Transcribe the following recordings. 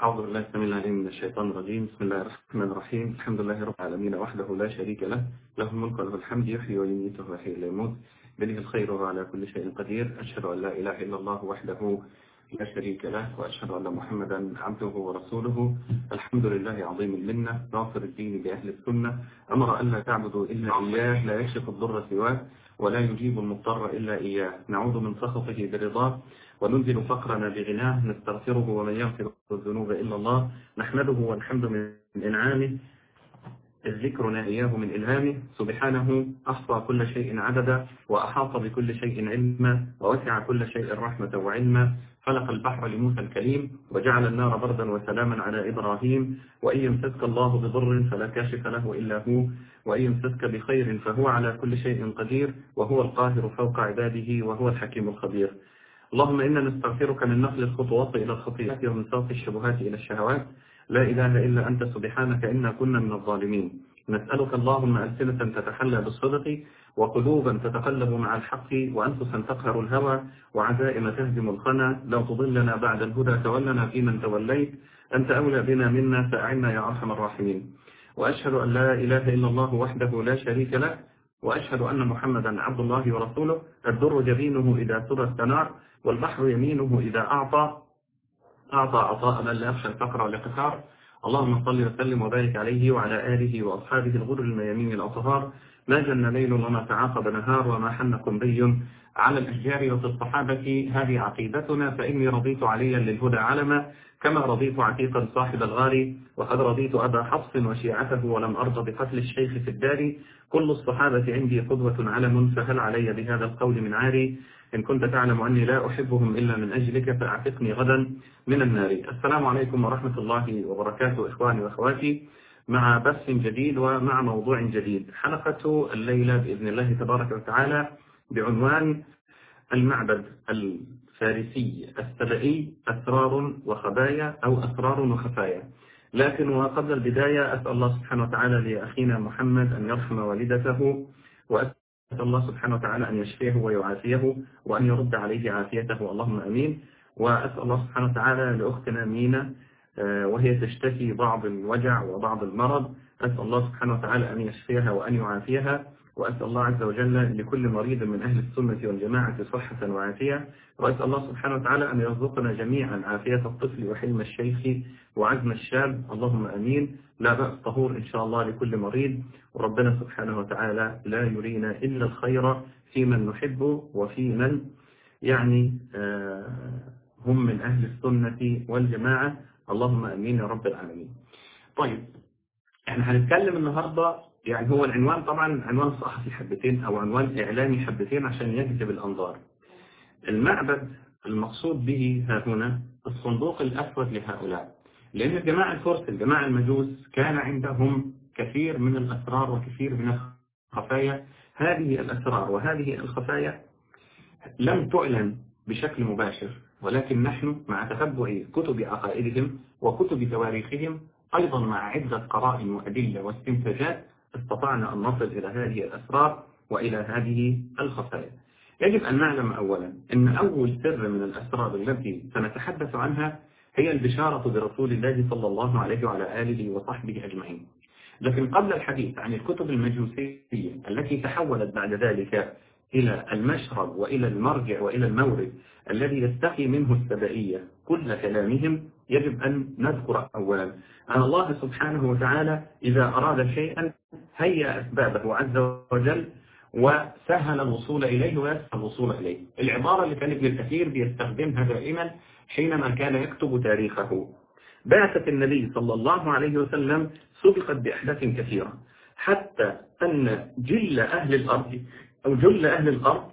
أعوذ بالله السميع العليم من الشيطان الرجيم بسم الله الرحمن الرحيم الحمد لله رب العالمين وحده لا شريك له له الملك وله الحمد يحيي ويميت ويحيي لا يموت بيده الخير وهو على كل شيء قدير أشهد أن لا إله إلا الله وحده لا شريك له وأشهد أن محمدا عبده ورسوله الحمد لله عظيم المنة ناصر الدين بأهل السنة أمر أن لا تعبدوا إلا إياه لا يكشف الضر سواه ولا يجيب المضطر إلا إياه نعوذ من سخطه برضاه وننزل فقرنا بغناه نستغفره ومن يغفر الذنوب إلا الله نحمده والحمد من إنعامه ذكرنا إياه من إلهامه سبحانه أحصى كل شيء عددا وأحاط بكل شيء علما ووسع كل شيء رحمة وعلما خلق البحر لموسى الكليم وجعل النار بردا وسلاما على إبراهيم وإن يمسسك الله بضر فلا كاشف له إلا هو وإن يمسسك بخير فهو على كل شيء قدير وهو القاهر فوق عباده وهو الحكيم الخبير اللهم إنا نستغفرك من نقل الخطوات إلى الخطيئات ومن صرف الشبهات إلى الشهوات لا إله إلا أنت سبحانك إنا كنا من الظالمين نسألك اللهم ألسنة تتحلى بالصدق وقلوبا تتقلب مع الحق وأنفسا تقهر الهوى وعزائم تهدم الخنا لا تضلنا بعد الهدى تولنا فيمن توليت أنت أولى بنا منا فأعنا يا أرحم الراحمين وأشهد أن لا إله إلا الله وحده لا شريك له وأشهد أن محمدا عبد الله ورسوله الدر جبينه إذا سرى السنار والبحر يمينه إذا أعطى أعطى عطاء من لا يخشى الفقر والاقتار اللهم صل وسلم وبارك عليه وعلى آله وأصحابه الغر الميامين الأطهار ما جن ليل وما تعاقب نهار وما حنكم بي على الأشجار وفي الصحابة هذه عقيدتنا فإني رضيت عليا للهدى علما كما رضيت عتيقا صاحب الغار وقد رضيت أبا حفص وشيعته ولم أرضى بقتل الشيخ في الدار كل الصحابة عندي قدوة علم فهل علي بهذا القول من عاري إن كنت تعلم أني لا أحبهم إلا من أجلك فأعتقني غدا من النار السلام عليكم ورحمة الله وبركاته إخواني وأخواتي مع بث جديد ومع موضوع جديد حلقة الليلة بإذن الله تبارك وتعالى بعنوان المعبد الفارسي السبئي أسرار وخبايا أو أسرار وخفايا لكن وقبل البداية أسأل الله سبحانه وتعالى لأخينا محمد أن يرحم والدته وأسأل الله سبحانه وتعالى أن يشفيه ويعافيه وأن يرد عليه عافيته اللهم أمين وأسأل الله سبحانه وتعالى لأختنا مينا وهي تشتكي بعض الوجع وبعض المرض أسأل الله سبحانه وتعالى أن يشفيها وأن يعافيها وأسأل الله عز وجل لكل مريض من أهل السنة والجماعة صحة وعافية وأسأل الله سبحانه وتعالى أن يرزقنا جميعا عافية الطفل وحلم الشيخ وعزم الشاب اللهم أمين لا بأس طهور إن شاء الله لكل مريض وربنا سبحانه وتعالى لا يرينا إلا الخير في من نحبه وفي من يعني هم من أهل السنة والجماعة اللهم أمين يا رب العالمين طيب احنا هنتكلم النهاردة يعني هو العنوان طبعا عنوان صحفي حبتين أو عنوان إعلامي حبتين عشان يجذب الأنظار المعبد المقصود به ها هنا الصندوق الأسود لهؤلاء لأن الجماعة الفرس الجماعة المجوس كان عندهم كثير من الأسرار وكثير من الخفايا هذه الأسرار وهذه الخفايا لم تعلن بشكل مباشر ولكن نحن مع تتبع كتب عقائدهم وكتب تواريخهم أيضا مع عدة قرائن وأدلة واستنتاجات استطعنا أن نصل إلى هذه الأسرار وإلى هذه الخفايا يجب أن نعلم أولا أن أول سر من الأسرار التي سنتحدث عنها هي البشارة برسول الله صلى الله عليه وعلى آله وصحبه أجمعين لكن قبل الحديث عن الكتب المجوسية التي تحولت بعد ذلك إلى المشرب وإلى المرجع وإلى المورد الذي يستقي منه السبائية كل كلامهم يجب أن نذكر أولا أن الله سبحانه وتعالى إذا أراد شيئا هيأ أسبابه عز وجل وسهل الوصول إليه ويسهل الوصول إليه العبارة اللي كان ابن الكثير بيستخدمها دائما حينما كان يكتب تاريخه بعثة النبي صلى الله عليه وسلم سبقت بأحداث كثيرة حتى أن جل أهل الأرض أو جل أهل الأرض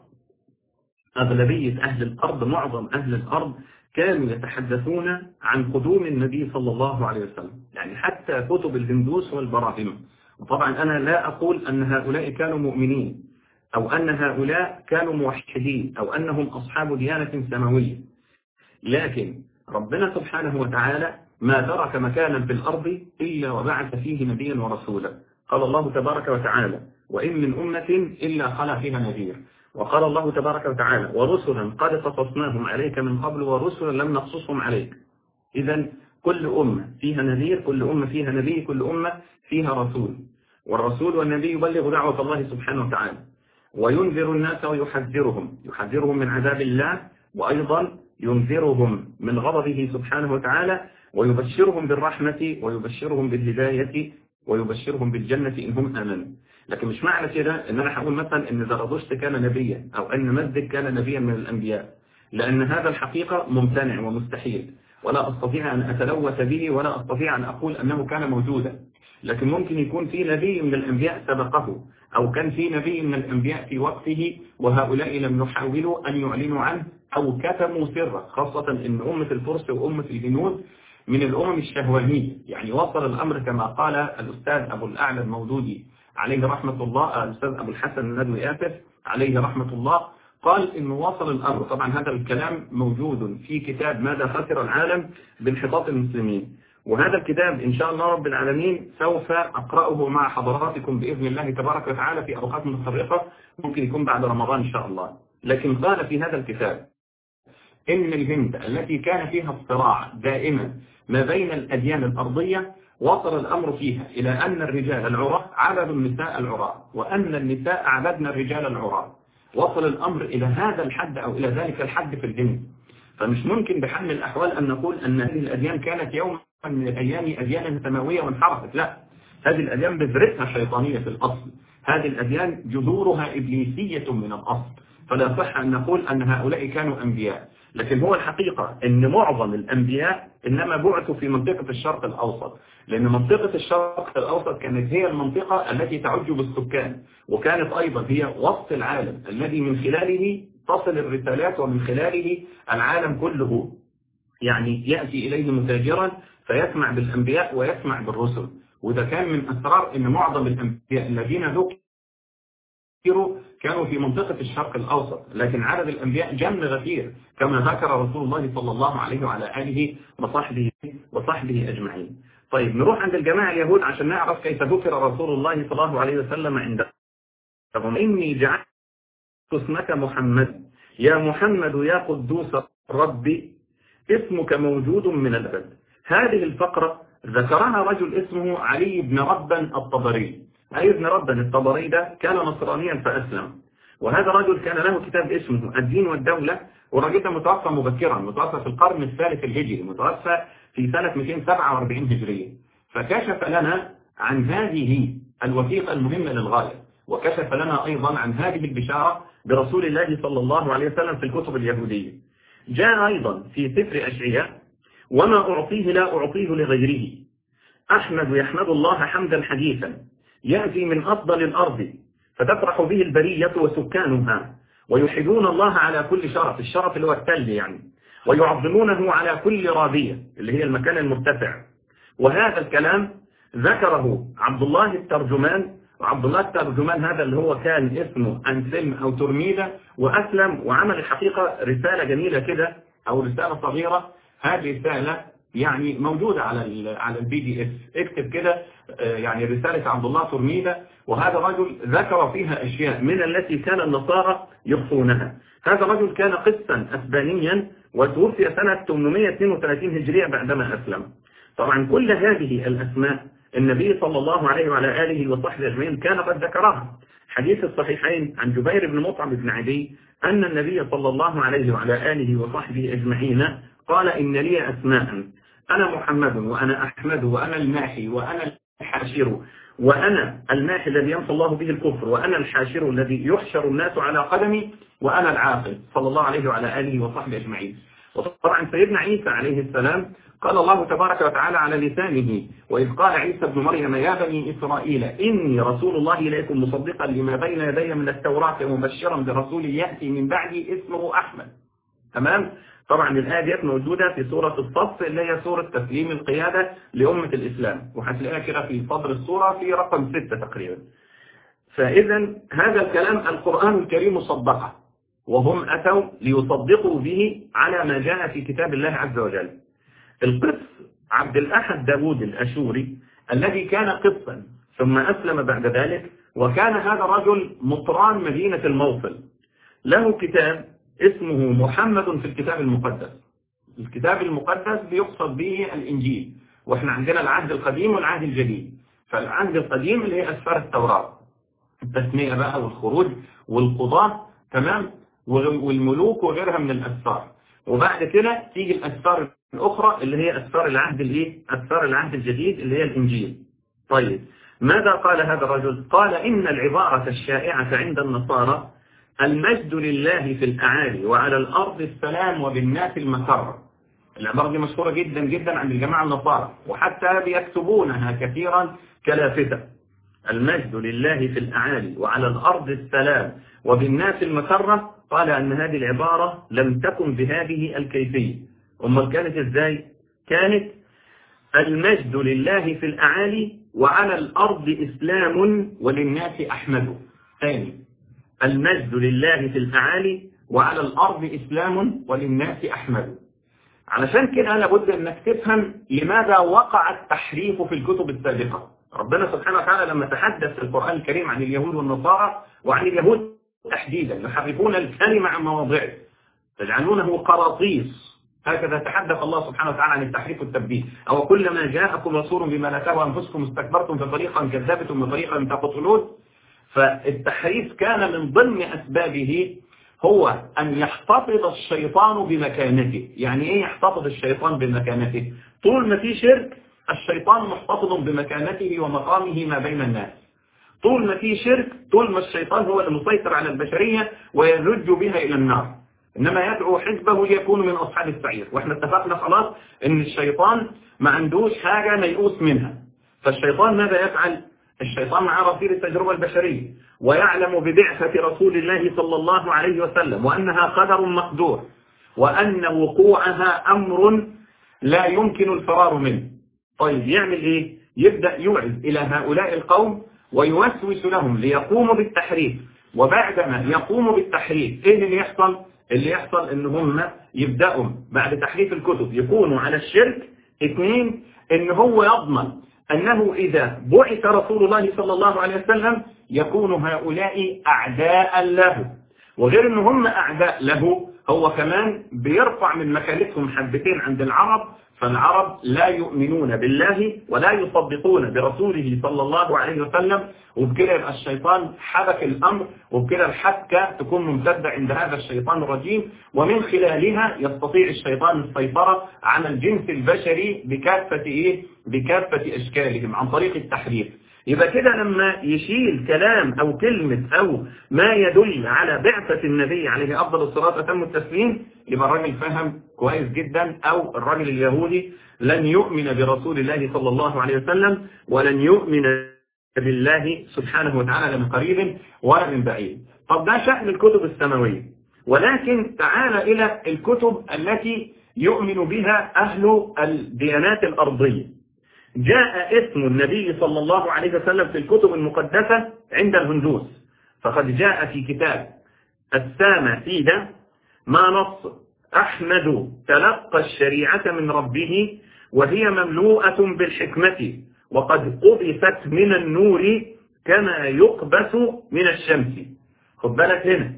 أغلبية أهل الأرض معظم أهل الأرض كانوا يتحدثون عن قدوم النبي صلى الله عليه وسلم يعني حتى كتب الهندوس والبراهمة وطبعا أنا لا أقول أن هؤلاء كانوا مؤمنين أو أن هؤلاء كانوا موحدين أو أنهم أصحاب ديانة سماوية لكن ربنا سبحانه وتعالى ما ترك مكانا في الأرض إلا وبعث فيه نبيا ورسولا قال الله تبارك وتعالى وإن من أمة إلا خلا فيها نذير وقال الله تبارك وتعالى ورسلا قد قصصناهم عليك من قبل ورسلا لم نقصصهم عليك إذا كل أمة فيها نذير كل أمة فيها نبي كل أمة فيها رسول والرسول والنبي يبلغ دعوة الله سبحانه وتعالى وينذر الناس ويحذرهم يحذرهم من عذاب الله وأيضا ينذرهم من غضبه سبحانه وتعالى ويبشرهم بالرحمة ويبشرهم بالهداية ويبشرهم بالجنة إن هم آمنوا لكن مش معنى كده ان انا هقول مثلا ان زرادشت كان نبيا او ان مزدك كان نبيا من الانبياء لان هذا الحقيقة ممتنع ومستحيل ولا استطيع ان اتلوث به ولا استطيع ان اقول انه كان موجودا لكن ممكن يكون في نبي من الانبياء سبقه او كان في نبي من الانبياء في وقته وهؤلاء لم يحاولوا ان يعلنوا عنه او كتموا سره خاصة ان امة الفرس وامة الهنود من الامم الشهوانية يعني وصل الامر كما قال الاستاذ ابو الاعلى المودودي عليه رحمة الله الأستاذ أبو الحسن الندوي آسف عليه رحمة الله قال إنه وصل الأمر طبعا هذا الكلام موجود في كتاب ماذا خسر العالم بانحطاط المسلمين وهذا الكتاب إن شاء الله رب العالمين سوف أقرأه مع حضراتكم بإذن الله تبارك وتعالى في أوقات متفرقة ممكن يكون بعد رمضان إن شاء الله لكن قال في هذا الكتاب إن الهند التي كان فيها الصراع دائما ما بين الأديان الأرضية وصل الأمر فيها إلى أن الرجال العراة عبدوا النساء العراة وأن النساء عبدن الرجال العراة وصل الأمر إلى هذا الحد أو إلى ذلك الحد في الهند فمش ممكن بحال من الأحوال أن نقول أن هذه الأديان كانت يوما من الأيام أديانا سماوية وانحرفت لا هذه الأديان بذرتها شيطانية في الأصل هذه الأديان جذورها إبليسية من الأصل فلا صح أن نقول أن هؤلاء كانوا أنبياء لكن هو الحقيقة أن معظم الأنبياء إنما بعثوا في منطقة الشرق الأوسط لأن منطقة الشرق الأوسط كانت هي المنطقة التي تعج بالسكان وكانت أيضا هي وسط العالم الذي من خلاله تصل الرسالات ومن خلاله العالم كله يعني يأتي إليه متاجرا فيسمع بالأنبياء ويسمع بالرسل وده كان من أسرار أن معظم الأنبياء الذين ذكروا كانوا في منطقة الشرق الأوسط لكن عدد الأنبياء جم غفير كما ذكر رسول الله صلى الله عليه وعلى آله وصحبه وصحبه أجمعين طيب نروح عند الجماعة اليهود عشان نعرف كيف ذكر رسول الله صلى الله عليه وسلم عندهم إني جعلت اسمك محمد يا محمد يا قدوس ربي اسمك موجود من الأبد هذه الفقرة ذكرها رجل اسمه علي بن ربا الطبري علي بن ربا الطبري ده كان نصرانيا فأسلم وهذا رجل كان له كتاب اسمه الدين والدولة والراجل ده متوفى مبكرا متوفى في القرن الثالث الهجري متوفى في سنة 247 هجرية فكشف لنا عن هذه الوثيقة المهمة للغاية وكشف لنا أيضا عن هذه البشارة برسول الله صلى الله عليه وسلم في الكتب اليهودية جاء أيضا في سفر أشعياء وما أعطيه لا أعطيه لغيره أحمد يحمد الله حمدا حديثا يأتي من أفضل الأرض فتفرح به البرية وسكانها ويحبون الله على كل شرف الشرف اللي هو التل يعني ويعظمونه على كل رابية اللي هي المكان المرتفع وهذا الكلام ذكره عبد الله الترجمان وعبد الله الترجمان هذا اللي هو كان اسمه أنسلم أو ترميدة وأسلم وعمل الحقيقة رسالة جميلة كده أو رسالة صغيرة هذه رسالة يعني موجودة على ال على البي دي اف اكتب كده يعني رسالة عبد الله ترميدة وهذا رجل ذكر فيها أشياء من التي كان النصارى يخفونها هذا رجل كان قسا أسبانيا وتوفي سنة 832 هجرية بعدما أسلم طبعا كل هذه الأسماء النبي صلى الله عليه وعلى آله وصحبه أجمعين كان قد ذكرها حديث الصحيحين عن جبير بن مطعم بن عدي أن النبي صلى الله عليه وعلى آله وصحبه أجمعين قال إن لي أسماء أنا محمد وأنا أحمد وأنا الماحي وأنا الحاشر وأنا الماحي الذي ينفى الله به الكفر وأنا الحاشر الذي يحشر الناس على قدمي وأنا العاقل صلى الله عليه وعلى آله وصحبه أجمعين وطبعا سيدنا عيسى عليه السلام قال الله تبارك وتعالى على لسانه وإذ قال عيسى ابن مريم يا بني إسرائيل إني رسول الله إليكم مصدقا لما بين يدي من التوراة ومبشرا برسول يأتي من بعدي اسمه أحمد تمام طبعا الآية ديت موجودة في سورة الصف اللي هي سورة تسليم القيادة لأمة الإسلام وهتلاقيها كده في صدر السورة في رقم ستة تقريبا فإذا هذا الكلام القرآن الكريم صدقه وهم أتوا ليصدقوا به على ما جاء في كتاب الله عز وجل القس عبد الأحد داود الأشوري الذي كان قصا ثم أسلم بعد ذلك وكان هذا رجل مطران مدينة الموصل له كتاب اسمه محمد في الكتاب المقدس الكتاب المقدس بيقصد به الإنجيل وإحنا عندنا العهد القديم والعهد الجديد فالعهد القديم اللي هي أسفار التوراة التسمية بقى والخروج والقضاة تمام والملوك وغيرها من الأسفار وبعد كده تيجي الأسفار الأخرى اللي هي أسفار العهد الإيه؟ أسفار العهد الجديد اللي هي الإنجيل طيب ماذا قال هذا الرجل قال إن العبارة الشائعة عند النصارى المجد لله في الأعالي وعلى الأرض السلام وبالناس المسرة العبارة دي مشهورة جدا جدا عند الجماعة النصارى وحتى بيكتبونها كثيرا كلافتة المجد لله في الأعالي وعلى الأرض السلام وبالناس المسرة قال أن هذه العبارة لم تكن بهذه الكيفية أمال كانت إزاي كانت المجد لله في الأعالي وعلى الأرض إسلام وللناس أحمد ثاني المجد لله في الأعالي وعلى الأرض إسلام وللناس أحمد علشان كده لابد أنك تفهم لماذا وقع التحريف في الكتب السابقة ربنا سبحانه وتعالى لما تحدث في القرآن الكريم عن اليهود والنصارى وعن اليهود تحديدا يحرفون الكلمة عن مواضعه يجعلونه قراطيس هكذا تحدث الله سبحانه وتعالى عن التحريف والتبديل أو كلما جاءكم رسول بما لا تهوى أنفسكم استكبرتم فطريقا كذبتم وطريقا تقتلون فالتحريف كان من ضمن أسبابه هو أن يحتفظ الشيطان بمكانته يعني إيه يحتفظ الشيطان بمكانته طول ما في شرك الشيطان محتفظ بمكانته ومقامه ما بين الناس طول ما في شرك طول ما الشيطان هو المسيطر على البشرية ويزج بها إلى النار إنما يدعو حزبه ليكونوا من أصحاب السعير وإحنا اتفقنا خلاص إن الشيطان ما عندوش حاجة ميؤوس منها فالشيطان ماذا يفعل الشيطان معاه رصيد التجربة البشرية ويعلم ببعثة رسول الله صلى الله عليه وسلم وأنها قدر مقدور وأن وقوعها أمر لا يمكن الفرار منه طيب يعمل إيه يبدأ يوعز إلى هؤلاء القوم ويوسوس لهم ليقوموا بالتحريف وبعدما يقوموا بالتحريف ايه اللي يحصل اللي يحصل ان هم يبدأوا بعد تحريف الكتب يكونوا على الشرك اثنين ان هو يضمن انه اذا بعث رسول الله صلى الله عليه وسلم يكون هؤلاء اعداء له وغير ان هم اعداء له هو كمان بيرفع من مكانتهم حبتين عند العرب فالعرب لا يؤمنون بالله ولا يصدقون برسوله صلى الله عليه وسلم وبكده يبقى الشيطان حبك الأمر وبكده الحبكة تكون ممتدة عند هذا الشيطان الرجيم ومن خلالها يستطيع الشيطان السيطرة على الجنس البشري بكافة إيه؟ بكافة أشكالهم عن طريق التحريف يبقى كده لما يشيل كلام أو كلمة أو ما يدل على بعثة النبي عليه أفضل الصلاة وتم التسليم يبقى الراجل فهم كويس جدا أو الراجل اليهودي لن يؤمن برسول الله صلى الله عليه وسلم ولن يؤمن بالله سبحانه وتعالى لا من قريب ولا من بعيد طب ده شأن الكتب السماوية ولكن تعال إلى الكتب التي يؤمن بها أهل الديانات الأرضية جاء اسم النبي صلى الله عليه وسلم في الكتب المقدسة عند الهندوس فقد جاء في كتاب السامة سيدة ما نص أحمد تلقى الشريعة من ربه وهي مملوءة بالحكمة وقد قبست من النور كما يقبس من الشمس خد بالك هنا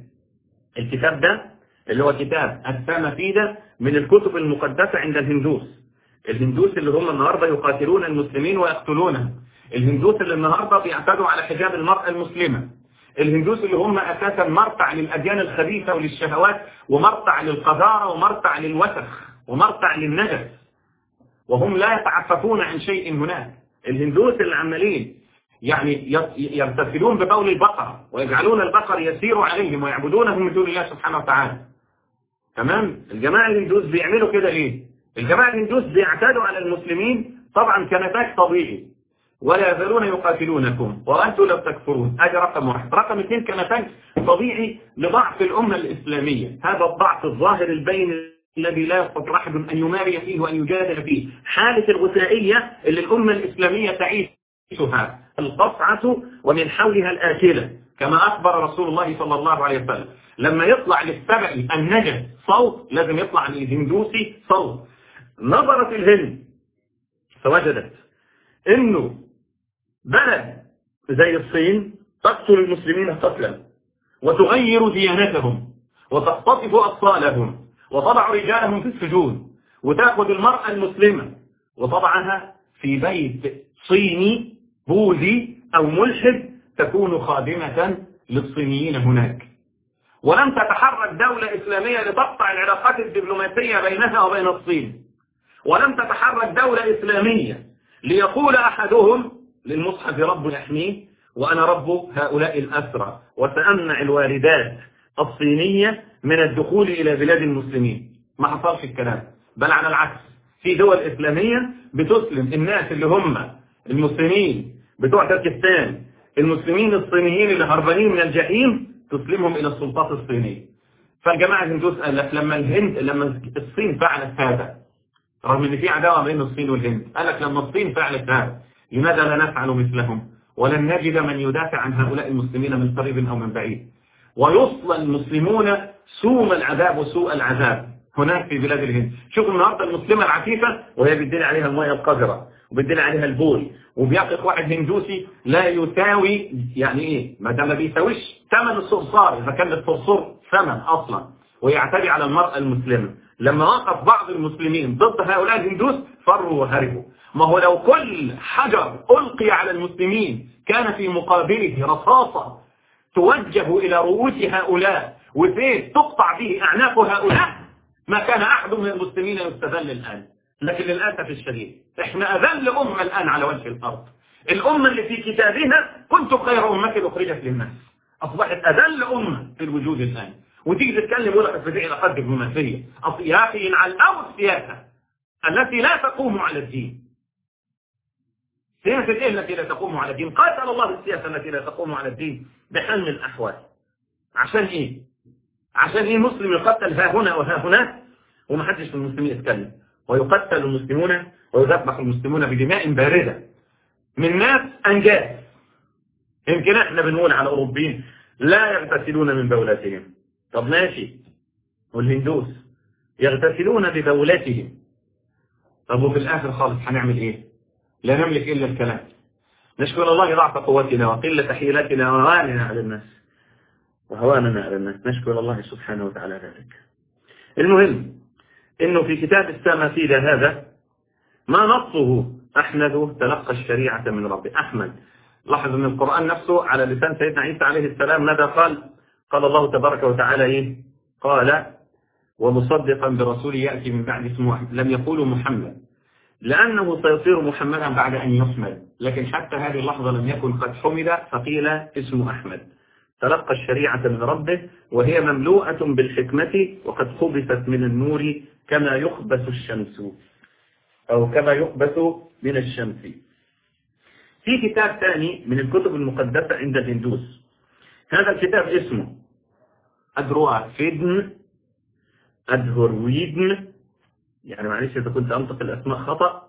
الكتاب ده اللي هو كتاب السامة سيدة من الكتب المقدسة عند الهندوس الهندوس اللي هم النهاردة يقاتلون المسلمين ويقتلونهم الهندوس اللي النهاردة بيعتدوا على حجاب المرأة المسلمة الهندوس اللي هم أساسا مرتع للأديان الخبيثة وللشهوات ومرتع للقذارة ومرتع للوسخ ومرتع للنجس وهم لا يتعففون عن شيء هناك الهندوس اللي عمالين يعني يرتفلون ببول البقر ويجعلون البقر يسير عليهم ويعبدونهم من دون الله سبحانه وتعالى تمام الجماعة الهندوس بيعملوا كده ليه الجماعة الهندوس بيعتادوا على المسلمين طبعا كنتاج طبيعي ولا يزالون يقاتلونكم وأنتم لو تكفرون هذا رقم واحد رقم اثنين كنتاج طبيعي لضعف الأمة الإسلامية هذا الضعف الظاهر البين الذي لا يستطيع أحد أن يماري فيه وأن يجادل فيه حالة الغثائية اللي الأمة الإسلامية تعيشها القصعة ومن حولها الآكلة كما أخبر رسول الله صلى الله عليه وسلم لما يطلع للسبعي النجس صوت لازم يطلع للهندوسي صوت نظرت الهند فوجدت انه بلد زي الصين تقتل المسلمين قتلا وتغير ديانتهم وتختطف أطفالهم وتضع رجالهم في السجون وتاخد المرأة المسلمة وطبعها في بيت صيني بوذي أو ملحد تكون خادمة للصينيين هناك ولم تتحرك دولة إسلامية لتقطع العلاقات الدبلوماسية بينها وبين الصين ولم تتحرك دولة إسلامية ليقول أحدهم للمصحف رب يحميه وأنا رب هؤلاء الأسرى وسأمنع الواردات الصينية من الدخول إلى بلاد المسلمين ما حصلش الكلام بل على العكس في دول إسلامية بتسلم الناس اللي هم المسلمين بتوع تركستان المسلمين الصينيين اللي هربانين من الجحيم تسلمهم إلى السلطات الصينية فالجماعة الهندوس قال لك لما الهند لما الصين فعلت هذا رغم ان في عداوة بين الصين والهند قال لك لما الصين فعلت هذا لماذا لا نفعل مثلهم ولن نجد من يدافع عن هؤلاء المسلمين من قريب أو من بعيد ويصل المسلمون سوم العذاب وسوء العذاب هناك في بلاد الهند شوفوا النهارده المسلمة العفيفة وهي بتدل عليها المياه القذرة وبتدل عليها البول وبيقف واحد هندوسي لا يساوي يعني ايه ما ده ما بيساويش ثمن الصرصار اذا كان الصرصور ثمن اصلا ويعتدي على المرأة المسلمة لما وقف بعض المسلمين ضد هؤلاء الهندوس فروا وهربوا ما هو لو كل حجر ألقي على المسلمين كان في مقابله رصاصة توجه إلى رؤوس هؤلاء وسيف تقطع به أعناق هؤلاء ما كان أحد من المسلمين يستذل الآن لكن للأسف الشديد احنا أذل أمة الآن على وجه الأرض الأمة اللي في كتابها كنت خير أمة أخرجت للناس أصبحت أذل أمة في الوجود الآن وتيجي تتكلم يقول لك في علاقات دبلوماسية يا أخي على الأول السياسة التي لا تقوم على الدين سياسة ايه التي لا تقوم على الدين قاتل الله السياسة التي لا تقوم على الدين بحل من الأحوال عشان ايه عشان ايه مسلم يقتل ها هنا وها هنا ومحدش من المسلمين يتكلم ويقتل المسلمون ويذبح المسلمون بدماء باردة من ناس أنجاز يمكن احنا بنقول على أوروبيين لا يغتسلون من بولاتهم طب ماشي والهندوس يغتسلون ببولاتهم طب وفي الآخر خالص هنعمل ايه لا نملك إلا الكلام نشكر الله ضعف قوتنا وقلة حيلتنا وهواننا على الناس وهواننا على الناس نشكر الله سبحانه وتعالى ذلك المهم انه في كتاب السامسيل هذا ما نصه احمد تلقى الشريعة من ربه احمد لاحظ ان القرآن نفسه على لسان سيدنا عيسى عليه السلام ماذا قال قال الله تبارك وتعالى ايه قال ومصدقا برسول يأتي من بعد اسمه لم يقولوا محمد لأنه سيصير محمدا بعد أن يحمد لكن حتى هذه اللحظة لم يكن قد حمد فقيل اسمه أحمد تلقى الشريعة من ربه وهي مملوءة بالحكمة وقد خبثت من النور كما يخبث الشمس أو كما يخبث من الشمس في كتاب ثاني من الكتب المقدسة عند الهندوس هذا الكتاب اسمه أدروافيدن أدهرويدن يعني معلش إذا كنت أنطق الأسماء خطأ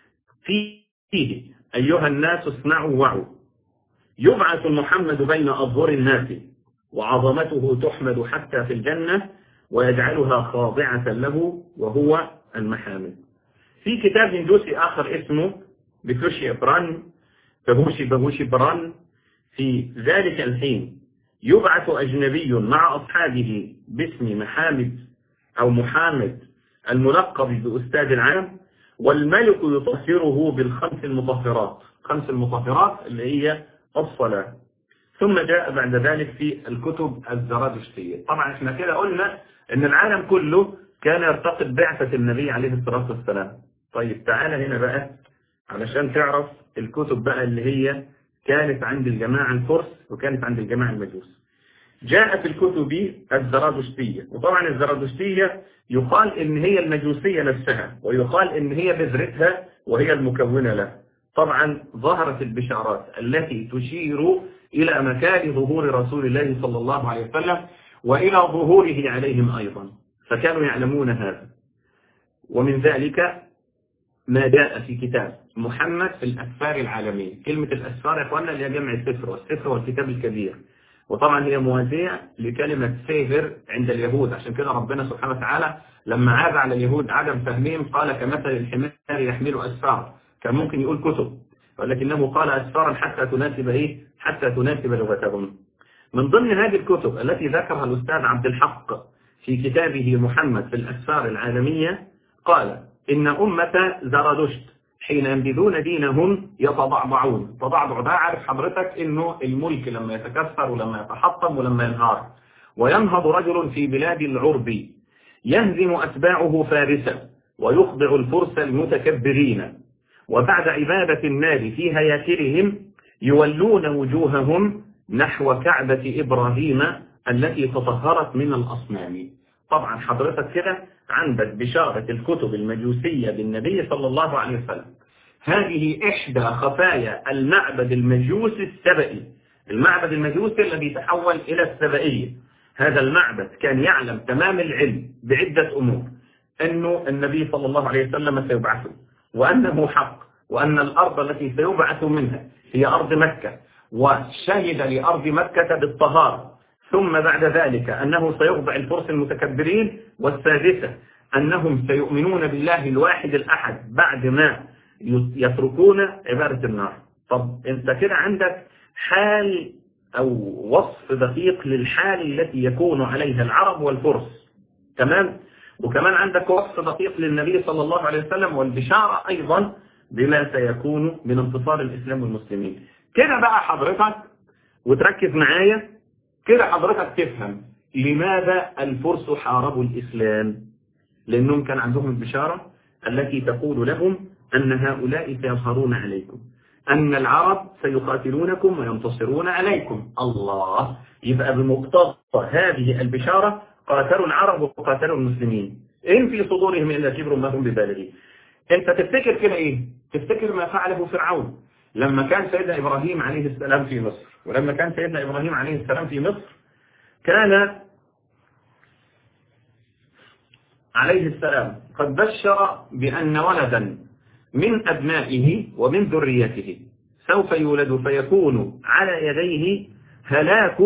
فيه أيها الناس اسمعوا وعوا يبعث محمد بين أظهر الناس وعظمته تحمد حتى في الجنة ويجعلها خاضعة له وهو المحامد في كتاب هندوسي آخر اسمه بكوشي بران بهوشي بهوشي بران في ذلك الحين يبعث أجنبي مع أصحابه باسم محامد أو محامد الملقب بأستاذ العام والملك يطهره بالخمس المطهرات خمس المطهرات اللي هي الصلاة ثم جاء بعد ذلك في الكتب الزرادشتية طبعا احنا كده قلنا ان العالم كله كان يرتقب بعثة النبي عليه الصلاة والسلام طيب تعالى هنا بقى علشان تعرف الكتب بقى اللي هي كانت عند الجماعة الفرس وكانت عند الجماعة المجوس جاءت الكتب الزرادشتية وطبعا الزرادشتية يقال ان هي المجوسية نفسها ويقال ان هي بذرتها وهي المكونة له طبعا ظهرت البشارات التي تشير إلى مكان ظهور رسول الله صلى الله عليه وسلم وإلى ظهوره عليهم أيضا فكانوا يعلمون هذا ومن ذلك ما جاء في كتاب محمد في الأسفار العالمية كلمة الأسفار يا أخوانا اللي هي جمع السفر والسفر والكتاب الكبير وطبعا هي موازية لكلمة سيفر عند اليهود عشان كده ربنا سبحانه وتعالى لما عاد على اليهود عدم فهمهم قال كمثل الحمار يحمل أسفار كان ممكن يقول كتب ولكنه قال أسفارا حتى تناسب إيه حتى تناسب لغتهم من ضمن هذه الكتب التي ذكرها الأستاذ عبد الحق في كتابه محمد في الأسفار العالمية قال إن أمة زردشت حين ينبذون دينهم يتضعضعون تضعضع ده عارف حضرتك إنه الملك لما يتكسر ولما يتحطم ولما ينهار وينهض رجل في بلاد العرب يهزم أتباعه فارسا ويخضع الفرس المتكبرين وبعد عبادة النار في هياكلهم يولون وجوههم نحو كعبة إبراهيم التي تطهرت من الأصنام طبعا حضرتك كده عندك بشارة الكتب المجوسية بالنبي صلى الله عليه وسلم هذه إحدى خفايا المعبد المجوسي السبئي المعبد المجوسي الذي تحول إلى السبئية هذا المعبد كان يعلم تمام العلم بعدة أمور أنه النبي صلى الله عليه وسلم سيبعثه وأنه حق وأن الأرض التي سيبعث منها هي أرض مكة وشهد لأرض مكة بالطهارة ثم بعد ذلك أنه سيخضع الفرس المتكبرين والسادسة أنهم سيؤمنون بالله الواحد الأحد بعد ما يتركون عبادة النار طب أنت كده عندك حال أو وصف دقيق للحال التي يكون عليها العرب والفرس تمام وكمان عندك وصف دقيق للنبي صلى الله عليه وسلم والبشارة أيضا بما سيكون من انتصار الإسلام والمسلمين كده بقى حضرتك وتركز معايا كده حضرتك تفهم لماذا الفرس حاربوا الإسلام لأنهم كان عندهم البشارة التي تقول لهم أن هؤلاء سيظهرون عليكم أن العرب سيقاتلونكم وينتصرون عليكم الله يبقى بمقتضى هذه البشارة قاتلوا العرب وقاتلوا المسلمين إن في صدورهم إلا كبر ما هم ببالغين أنت تفتكر كده إيه تفتكر ما فعله فرعون لما كان سيدنا إبراهيم عليه السلام في مصر ولما كان سيدنا إبراهيم عليه السلام في مصر كان عليه السلام قد بشر بأن ولدا من أبنائه ومن ذريته سوف يولد فيكون على يديه هلاك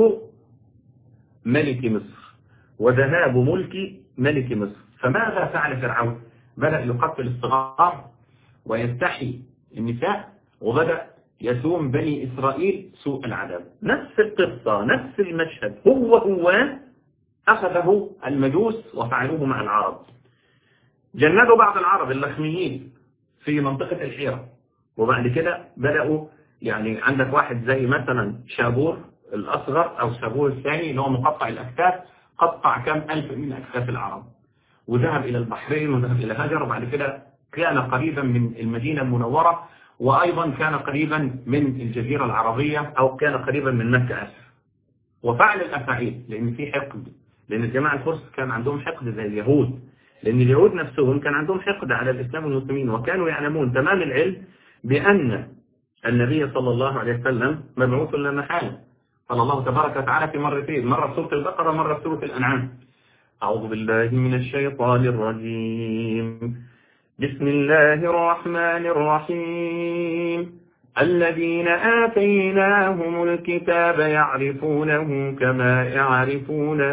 ملك مصر وذهاب ملك ملك مصر فماذا فعل فرعون بدأ يقتل الصغار ويستحي النساء وبدأ يسوم بني إسرائيل سوء العذاب نفس القصة نفس المشهد هو هو أخذه المجوس وفعلوه مع العرب جندوا بعض العرب اللخميين في منطقة الحيرة وبعد كده بدأوا يعني عندك واحد زي مثلا شابور الأصغر أو شابور الثاني اللي هو مقطع الأكتاف قطع كم ألف من أكتاف العرب وذهب إلى البحرين وذهب إلى هجر وبعد كده كان قريبا من المدينة المنورة وأيضا كان قريبا من الجزيرة العربية أو كان قريبا من مكة أسف وفعل الأفاعيل لأن في حقد لأن الجماعة الفرس كان عندهم حقد زي اليهود لأن اليهود نفسهم كان عندهم حقد على الإسلام والمسلمين وكانوا يعلمون تمام العلم بأن النبي صلى الله عليه وسلم مبعوث لا محالة قال الله تبارك وتعالى في مرتين مرة في سورة البقرة مرة في سورة الأنعام أعوذ بالله من الشيطان الرجيم بسم الله الرحمن الرحيم الذين آتيناهم الكتاب يعرفونه كما يعرفون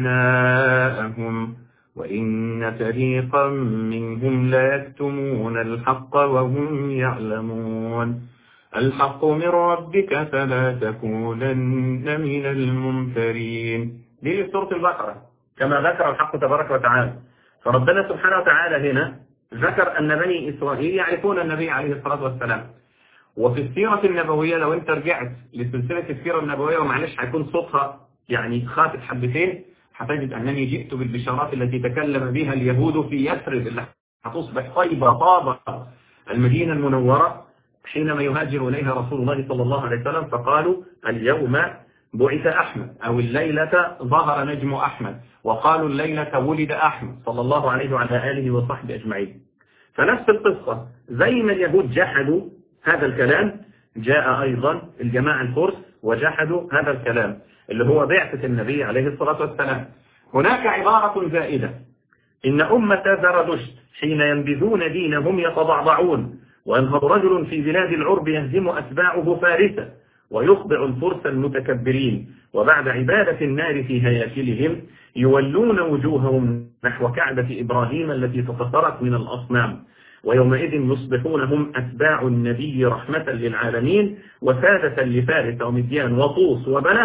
أبناءهم وإن فريقا منهم لا يكتمون الحق وهم يعلمون الحق من ربك فلا تكونن من الممترين دي سورة البقرة كما ذكر الحق تبارك وتعالى فربنا سبحانه وتعالى هنا ذكر أن بني إسرائيل يعرفون النبي عليه الصلاة والسلام وفي السيرة النبوية لو أنت رجعت لسلسلة السيرة النبوية ومعلش هيكون صوتها يعني خافت حبتين هتجد أنني جئت بالبشارات التي تكلم بها اليهود في يثرب اللي هتصبح طيبة طابة المدينة المنورة حينما يهاجر إليها رسول الله صلى الله عليه وسلم فقالوا اليوم بعث أحمد أو الليلة ظهر نجم أحمد وقالوا الليلة ولد أحمد صلى الله عليه وعلى آله وصحبه أجمعين فنفس القصة زي ما اليهود جحدوا هذا الكلام جاء أيضا الجماعة الفرس وجحدوا هذا الكلام اللي هو بعثة النبي عليه الصلاة والسلام هناك عبارة زائدة إن أمة زردشت حين ينبذون دينهم يتضعضعون وينهض رجل في بلاد العرب يهزم أتباعه فارسا ويخضع الفرس المتكبرين وبعد عبادة النار في هياكلهم يولون وجوههم نحو كعبة إبراهيم التي تفطرت من الأصنام ويومئذ يصبحون هم أتباع النبي رحمة للعالمين وسادة لفارس ومديان وطوس وبلخ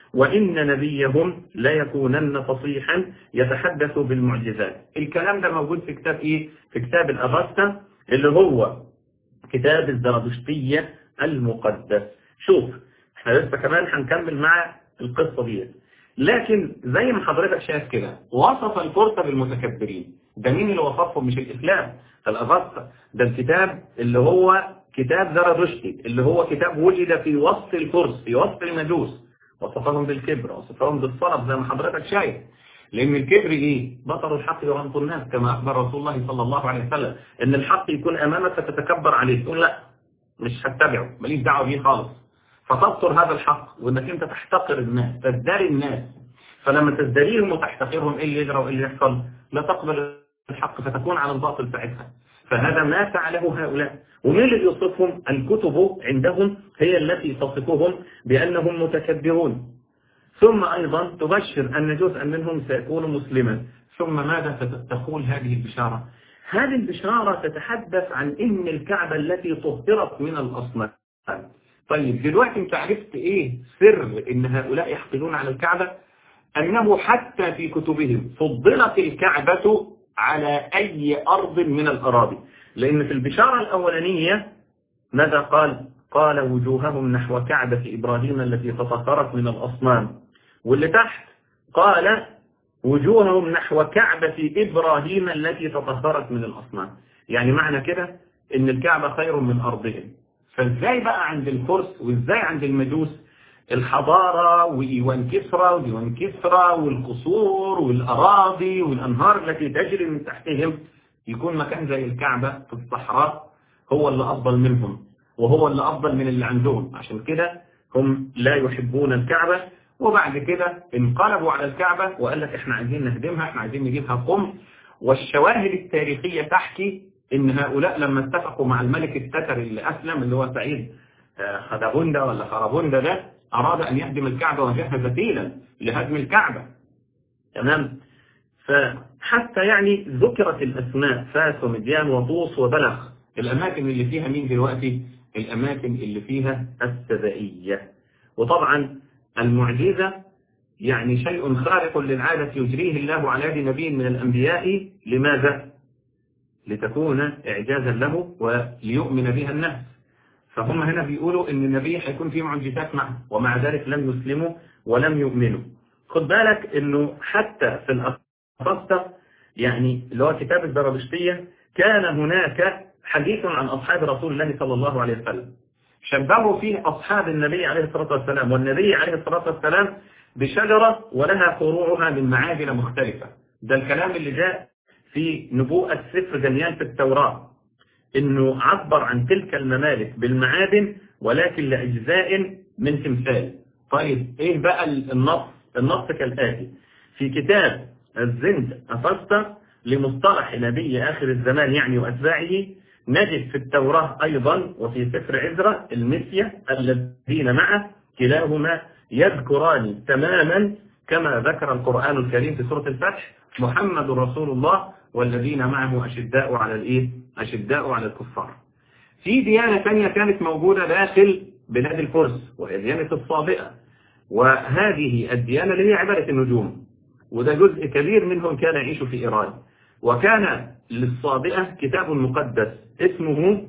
وإن نبيهم ليكونن فصيحا يتحدث بالمعجزات الكلام ده موجود في كتاب إيه؟ في كتاب الأغسطة اللي هو كتاب الزرادشتية المقدس شوف احنا لسه كمان هنكمل مع القصة دي لكن زي ما حضرتك شايف كده وصف الفرصة بالمتكبرين ده مين اللي وصفهم مش الإسلام ده الأغسطة ده الكتاب اللي هو كتاب زرادشتي اللي هو كتاب وجد في وسط الفرس في وسط المجوس وصفهم بالكبر وصفهم بالصلب زي ما حضرتك شايف لأن الكبر إيه؟ بطر الحق يغمط الناس كما أخبر رسول الله صلى الله عليه وسلم إن الحق يكون أمامك فتتكبر عليه تقول لا مش هتبعه ماليش دعوة بيه خالص فتبطر هذا الحق وإنك أنت تحتقر الناس تزدري الناس فلما تزدريهم وتحتقرهم إيه اللي يجرى وإيه اللي يحصل لا تقبل الحق فتكون على الباطل ساعتها فهذا ما فعله هؤلاء ومين اللي يوصفهم الكتب عندهم هي التي تصفهم بأنهم متكبرون ثم أيضا تبشر أن جزءا منهم سيكون مسلما ثم ماذا تقول هذه البشارة هذه البشارة تتحدث عن إن الكعبة التي طهرت من الأصنام طيب دلوقتي انت عرفت ايه سر ان هؤلاء يحقدون على الكعبة انه حتى في كتبهم فضلت الكعبة على اي ارض من الاراضي لان في البشارة الاولانية ماذا قال قال وجوههم نحو كعبة ابراهيم التي تطهرت من الاصنام واللي تحت قال وجوههم نحو كعبة ابراهيم التي تطهرت من الاصنام يعني معنى كده ان الكعبة خير من ارضهم فازاي بقى عند الفرس وازاي عند المجوس الحضارة وإيوان كسرى وإيوان كسرى والقصور والأراضي والأنهار التي تجري من تحتهم يكون مكان زي الكعبة في الصحراء هو اللي أفضل منهم وهو اللي أفضل من اللي عندهم عشان كده هم لا يحبون الكعبة وبعد كده انقلبوا على الكعبة وقال لك احنا عايزين نهدمها احنا عايزين نجيبها قم والشواهد التاريخية تحكي ان هؤلاء لما اتفقوا مع الملك التتري اللي اسلم اللي هو سعيد خدغوندا ولا خرابوندا ده اراد ان يهدم الكعبة وجهز فتيلا لهدم الكعبة تمام فحتى يعني ذكرت الاسماء فاس ومديان وطوس وبلخ الاماكن اللي فيها مين دلوقتي الاماكن اللي فيها السبائية وطبعا المعجزة يعني شيء خارق للعادة يجريه الله على يد نبي من الانبياء لماذا لتكون إعجازا له وليؤمن بها الناس فهم هنا بيقولوا ان النبي هيكون فيه معجزات معه ومع ذلك لم يسلموا ولم يؤمنوا خد بالك انه حتى في الأفسطة يعني اللي هو كتاب الزرادشتية كان هناك حديث عن أصحاب رسول الله صلى الله عليه وسلم شبهوا فيه أصحاب النبي عليه الصلاة والسلام والنبي عليه الصلاة والسلام بشجرة ولها فروعها من معادن مختلفة ده الكلام اللي جاء في نبوءة سفر دانيال في التوراة انه عبر عن تلك الممالك بالمعادن ولكن لأجزاء من تمثال طيب ايه بقى النص النص كالآتي في كتاب الزند أفستا لمصطلح نبي آخر الزمان يعني وأتباعه نجد في التوراة أيضا وفي سفر عزرة المسيا الذين معه كلاهما يذكران تماما كما ذكر القرآن الكريم في سورة الفتح محمد رسول الله والذين معه أشداء على الإيه؟ أشداء على الكفار في ديانة ثانية كانت موجودة داخل بلاد الفرس وهي ديانة الصابئة وهذه الديانة اللي هي عبادة النجوم وده جزء كبير منهم كان يعيش في إيران وكان للصابئة كتاب مقدس اسمه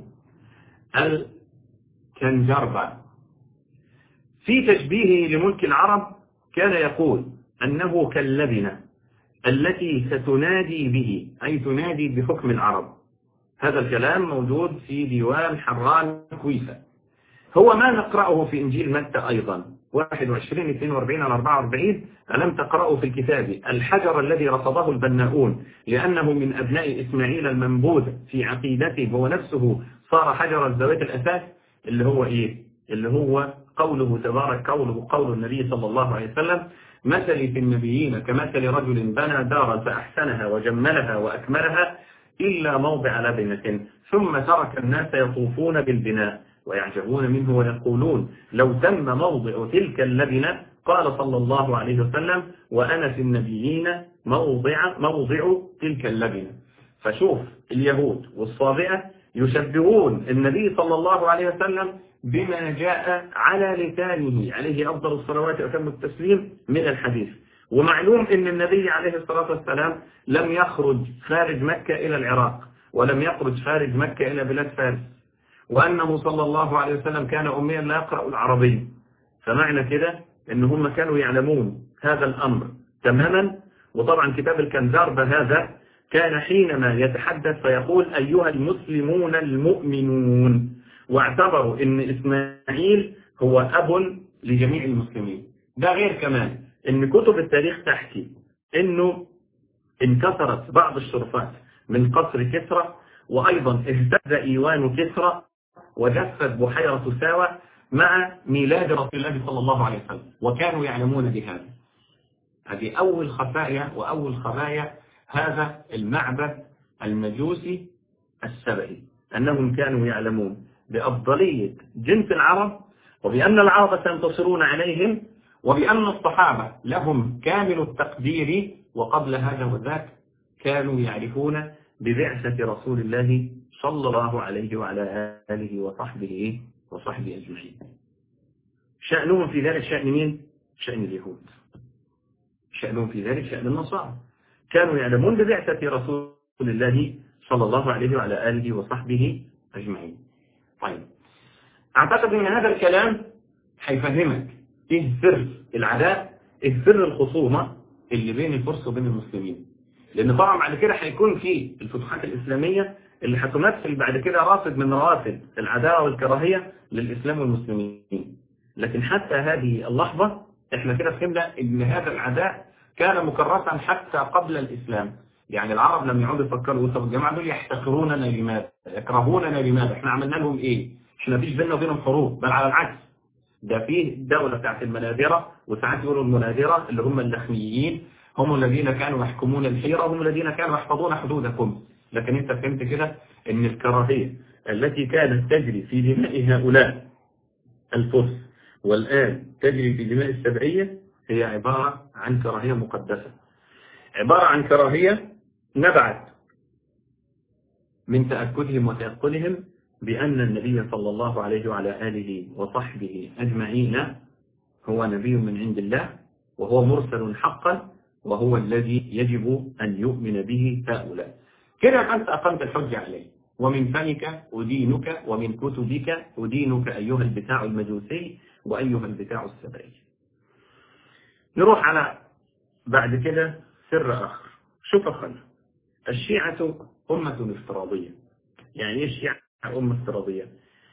الكنجربة في تشبيهه لملك العرب كان يقول أنه كاللبنة التي ستنادي به أي تنادي بحكم العرب هذا الكلام موجود في ديوان حران كويسة هو ما نقرأه في إنجيل متى أيضا 21 42 على 44 ألم تقرأوا في الكتاب الحجر الذي رصده البناؤون لأنه من أبناء إسماعيل المنبوذ في عقيدته هو نفسه صار حجر الزواج الأساس اللي هو إيه اللي هو قوله تبارك قوله قول النبي صلى الله عليه وسلم مثلي في النبيين كمثل رجل بنى دارا فأحسنها وجملها وأكملها إلا موضع لبنة ثم ترك الناس يطوفون بالبناء ويعجبون منه ويقولون لو تم موضع تلك اللبنة قال صلى الله عليه وسلم وأنا في النبيين موضع, موضع تلك اللبنة فشوف اليهود والصابئة يشبهون النبي صلى الله عليه وسلم بما جاء على لسانه عليه أفضل الصلوات وأتم التسليم من الحديث ومعلوم أن النبي عليه الصلاة والسلام لم يخرج خارج مكة إلى العراق ولم يخرج خارج مكة إلى بلاد فارس وأنه صلى الله عليه وسلم كان أميا لا يقرأ العربي فمعنى كده أن هم كانوا يعلمون هذا الأمر تماما وطبعا كتاب الكنزار بهذا كان حينما يتحدث فيقول أيها المسلمون المؤمنون واعتبروا أن إسماعيل هو أب لجميع المسلمين ده غير كمان أن كتب التاريخ تحكي أنه انكسرت بعض الشرفات من قصر كسرى وأيضا اهتز إيوان كسرى وجفت بحيرة ساوى مع ميلاد رسول الله صلى الله عليه وسلم وكانوا يعلمون بهذا هذه أول خفايا وأول خبايا هذا المعبد المجوسي السبعي أنهم كانوا يعلمون بأفضلية جنس العرب وبأن العرب سينتصرون عليهم وبأن الصحابة لهم كامل التقدير وقبل هذا وذاك كانوا يعرفون ببعثة رسول الله صلى الله عليه وعلى آله وصحبه وصحبه أجمعين شأنهم في ذلك شأن مين؟ شأن اليهود شأنهم في ذلك شأن النصارى كانوا يعلمون ببعثة رسول الله صلى الله عليه وعلى آله وصحبه أجمعين طيب أعتقد أن هذا الكلام هيفهمك إيه سر العداء إيه سر الخصومة اللي بين الفرس وبين المسلمين لأن طبعا بعد كده هيكون في الفتوحات الإسلامية اللي هتمثل بعد كده رافد من روافد العداوة والكراهية للإسلام والمسلمين لكن حتى هذه اللحظة احنا كده فهمنا ان هذا العداء كان مكرسا حتى قبل الإسلام يعني العرب لم يعودوا يفكروا طب الجماعة دول يحتقروننا لماذا يكرهوننا لماذا احنا عملنا لهم ايه احنا مفيش بيننا وبينهم حروب بل على العكس ده فيه الدولة بتاعت المناذرة وساعات يقولوا المناذرة اللي هم اللخميين هم الذين كانوا يحكمون الحيرة هم الذين كانوا يحفظون حدودكم لكن انت فهمت كده ان الكراهية التي كانت تجري في دماء هؤلاء الفرس والآن تجري في دماء السبعية هي عبارة عن كراهية مقدسة عبارة عن كراهية نبعت من تأكدهم وتأكدهم بأن النبي صلى الله عليه وعلى آله وصحبه أجمعين هو نبي من عند الله وهو مرسل حقا وهو الذي يجب أن يؤمن به هؤلاء كده أنت أقمت الحجة عليه ومن فمك أدينك ومن كتبك أدينك أيها البتاع المجوسي وأيها البتاع السبعي نروح على بعد كده سر آخر شوف أخذ الشيعة أمة افتراضية يعني إيه الشيعة أمة افتراضية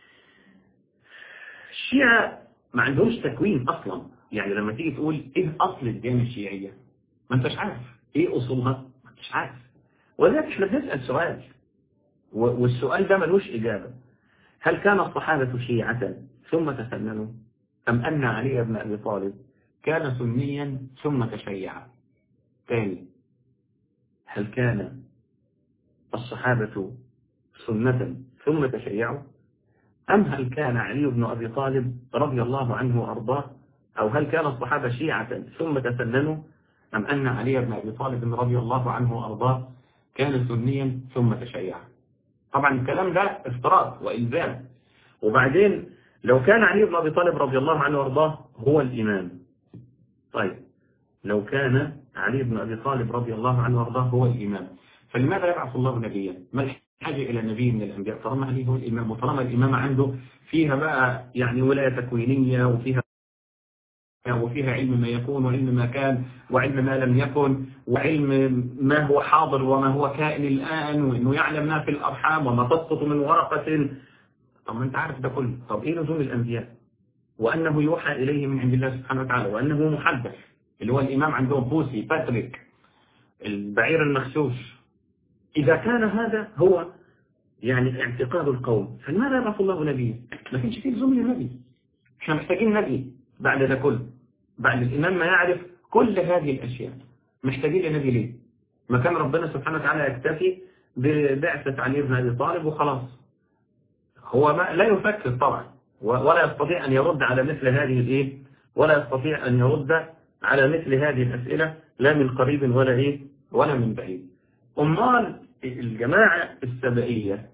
الشيعة ما عندهمش تكوين أصلا يعني لما تيجي تقول إيه أصل الديانة الشيعية ما أنتش عارف إيه أصولها ما أنتش عارف ولذلك احنا بنسأل سؤال والسؤال ده ملوش إجابة هل كان الصحابة شيعة ثم تسننوا أم أن علي بن أبي طالب كان سنيا ثم تشيع ثاني هل كان الصحابة سنة ثم تشيعوا أم هل كان علي بن أبي طالب رضي الله عنه وأرضاه أو هل كان الصحابة شيعة ثم تسننوا أم أن علي بن أبي طالب رضي الله عنه وأرضاه كان سنيا ثم تشيع طبعا الكلام ده افتراض وإلزام وبعدين لو كان علي بن أبي طالب رضي الله عنه وارضاه هو الإمام طيب لو كان علي بن أبي طالب رضي الله عنه وارضاه هو الإمام فلماذا يبعث الله نبيا ما الحاجة إلى نبي من الأنبياء طالما علي هو الإمام وطالما الإمامة عنده فيها بقى يعني ولاية تكوينية وفيها وفيها علم ما يكون وعلم ما كان وعلم ما لم يكن وعلم ما هو حاضر وما هو كائن الآن وإنه يعلم ما في الأرحام وما تسقط من ورقة طب ما أنت عارف ده كله طب إيه لزوم الأنبياء وأنه يوحى إليه من عند الله سبحانه وتعالى وأنه محدث اللي هو الإمام عندهم بوسي باتريك البعير المخشوش إذا كان هذا هو يعني اعتقاد القوم فلماذا يبعث الله نبيا ما كانش فيه لزوم للنبي احنا محتاجين نبي بعد ده كله بعد الإمام ما يعرف كل هذه الأشياء محتاجين لنبي ليه ما كان ربنا سبحانه وتعالى يكتفي ببعثة علي بن أبي طالب وخلاص هو ما لا يفكر طبعا ولا يستطيع أن يرد على مثل هذه الإيه ولا يستطيع أن يرد على مثل هذه الأسئلة لا من قريب ولا إيه ولا من بعيد أمال الجماعة السبائية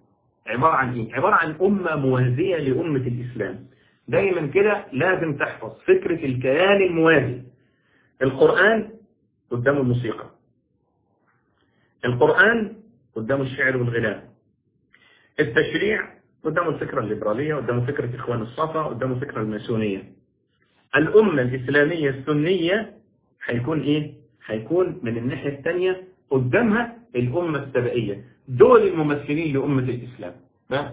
عبارة عن ايه عبارة عن أمة موازية لأمة الإسلام دايما كده لازم تحفظ فكرة الكيان الموازي القرآن قدام الموسيقى القرآن قدام الشعر والغناء التشريع قدام الفكرة الليبرالية قدام فكرة إخوان الصفا قدام الفكرة الماسونية الأمة الإسلامية السنية هيكون إيه؟ هيكون من الناحية الثانية قدامها الأمة السبائية دول الممثلين لأمة الإسلام بس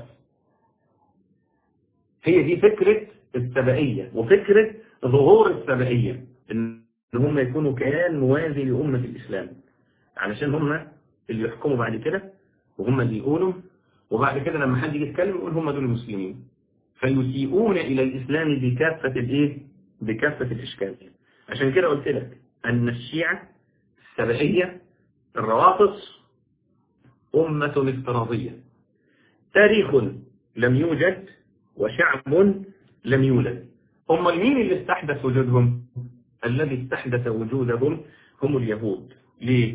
هي دي فكرة السبائية وفكرة ظهور السبائية إن هم يكونوا كيان موازي لأمة الإسلام علشان هم اللي يحكموا بعد كده وهم اللي يقولوا وبعد كده لما حد يجي يتكلم يقول هم دول المسلمين فيسيئون إلى الإسلام بكافة الإيه؟ بكافة الإشكال عشان كده قلت لك أن الشيعة السبائية الروافض أمة افتراضية تاريخ لم يوجد وشعب لم يولد هم مين اللي استحدث وجودهم الذي استحدث وجودهم هم اليهود ليه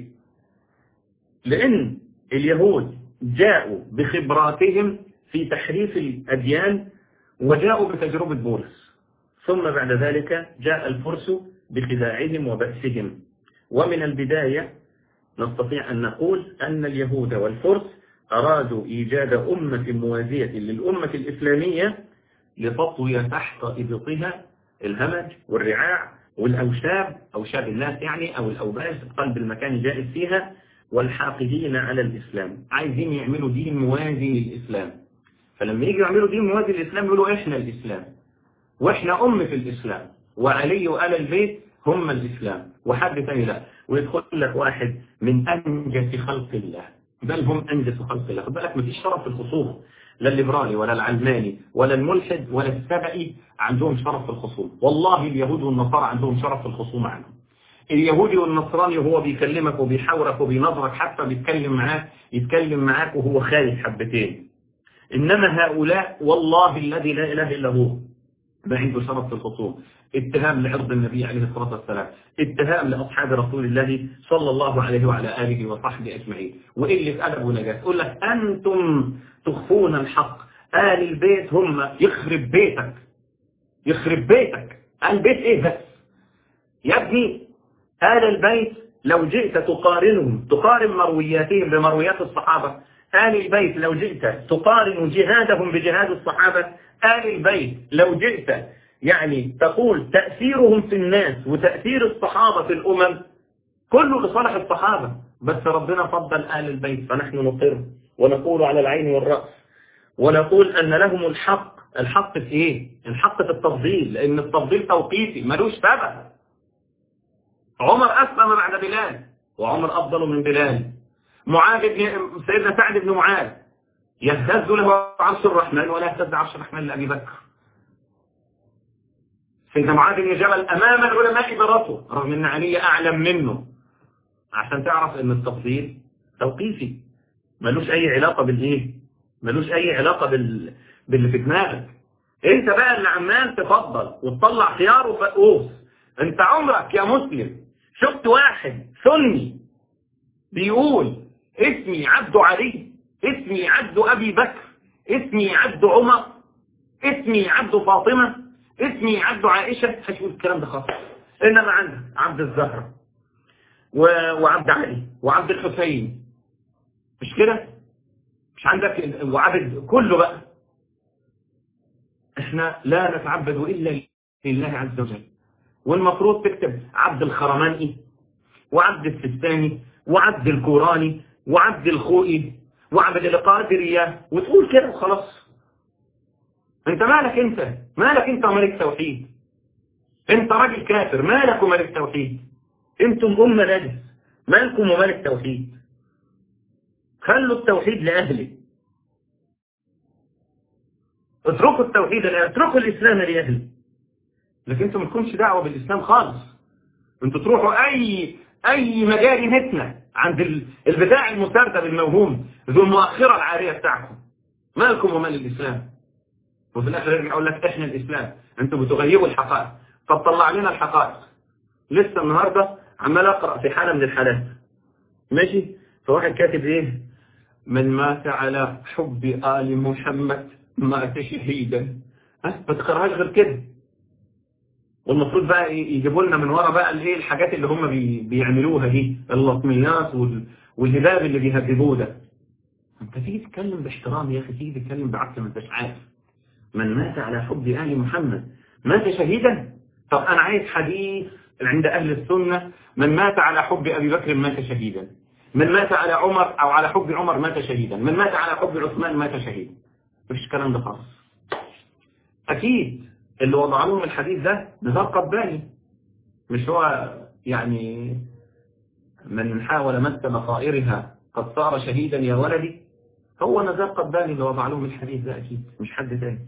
لأن اليهود جاءوا بخبراتهم في تحريف الأديان وجاءوا بتجربة بولس ثم بعد ذلك جاء الفرس بخداعهم وبأسهم ومن البداية نستطيع أن نقول أن اليهود والفرس أرادوا إيجاد أمة موازية للأمة الإسلامية لتطوي تحت إبطها الهمج والرعاع والأوشاب أوشاب الناس يعني أو الأوباش قلب المكان الجائز فيها والحاقدين على الإسلام عايزين يعملوا دين موازي للإسلام فلما يجوا يعملوا دين موازي للإسلام يقولوا إحنا الإسلام وإحنا أمة الإسلام وعلي وآل البيت هم الإسلام وحد ثاني لا ويدخل لك واحد من أنجس خلق الله بل هم أنجس خلق الله خد بالك مفيش شرف في الخصوم لا الليبرالي ولا العلماني ولا الملحد ولا السبعي عندهم شرف في الخصوم والله اليهود والنصارى عندهم شرف في الخصوم عنهم اليهودي والنصراني وهو بيكلمك وبيحاورك وبينظرك حتى بيتكلم معاك يتكلم معاك وهو خايف حبتين إنما هؤلاء والله الذي لا إله إلا هو ما عنده شرف في الخصوم اتهام لعرض النبي عليه الصلاة والسلام اتهام لأصحاب رسول الله صلى الله عليه وعلى آله وصحبه أجمعين وإلة أدب ونجاة يقول لك أنتم تخفون الحق آل البيت هم يخرب بيتك يخرب بيتك آل بيت إيه بس يا ابني آل البيت لو جئت تقارنهم تقارن مروياتهم بمرويات الصحابة آل البيت لو جئت تقارن جهادهم بجهاد الصحابة آل البيت لو جئت يعني تقول تأثيرهم في الناس وتأثير الصحابة في الأمم كله لصالح الصحابة بس ربنا فضل آل البيت فنحن نقر ونقول على العين والرأس ونقول أن لهم الحق الحق في إيه؟ الحق في التفضيل لأن التفضيل توقيفي ملوش سبب عمر أسلم بعد بلال وعمر أفضل من بلال معاذ بن سيدنا سعد بن معاذ يهتز له عرش الرحمن ولا يهتز عرش الرحمن لأبي بكر سيدنا معاذ بن جبل أمام العلماء براسه رغم أن علي أعلم منه عشان تعرف أن التفضيل توقيفي ملوش أي علاقة بالإيه ملوش أي علاقة بال... باللي في دماغك انت بقى اللي عمال تفضل وتطلع خيار وفقوس انت عمرك يا مسلم شفت واحد سني بيقول اسمي عبد علي اسمي عبد أبي بكر اسمي عبد عمر اسمي عبد فاطمة اسمي عبد عائشة هتقول الكلام ده خاص إنما عندك عبد الزهرة و... وعبد علي وعبد الحسين مش كده مش عندك وعبد كله بقى احنا لا نتعبد إلا لله عز وجل والمفروض تكتب عبد الخرماني وعبد السستاني وعبد الكوراني وعبد الخوئي وعبد القادرية وتقول كده وخلاص انت مالك انت مالك انت ومالك توحيد انت راجل كافر مالك ومالك توحيد انتم أمة نجس مالكم ومالك توحيد خلوا التوحيد لأهله اتركوا التوحيد لأهله اتركوا الإسلام لأهله لكن انتم ما تكونش دعوة بالإسلام خالص انتوا تروحوا أي أي مجال نتنا عند البتاع المسردب الموهوم ذو المؤخرة العارية بتاعكم مالكم ومال الإسلام وفي الآخر يرجع يقول لك إحنا الإسلام أنتم بتغيبوا الحقائق طب طلع لنا الحقائق لسه النهاردة عمال أقرأ في حالة من الحالات ماشي فواحد كاتب إيه من مات على حب آل محمد مات شهيدا ها ما تقراهاش غير كده والمفروض بقى يجيبوا لنا من ورا بقى الايه الحاجات اللي هم بي بيعملوها دي اللطميات وال والهباب اللي بيهببوه ده انت تيجي تتكلم باحترام يا اخي تيجي تتكلم بعقل ما انتش عارف من مات على حب ال محمد مات شهيدا طب انا عايز حديث عند اهل السنه من مات على حب ابي بكر مات شهيدا من مات على عمر او على حب عمر مات شهيدا من مات على حب عثمان مات شهيدا مفيش الكلام ده خالص اكيد اللي وضع لهم الحديث ده نزار قباني مش هو يعني من حاول مس بصائرها قد صار شهيدا يا ولدي هو نزار قباني اللي وضع لهم الحديث ده اكيد مش حد تاني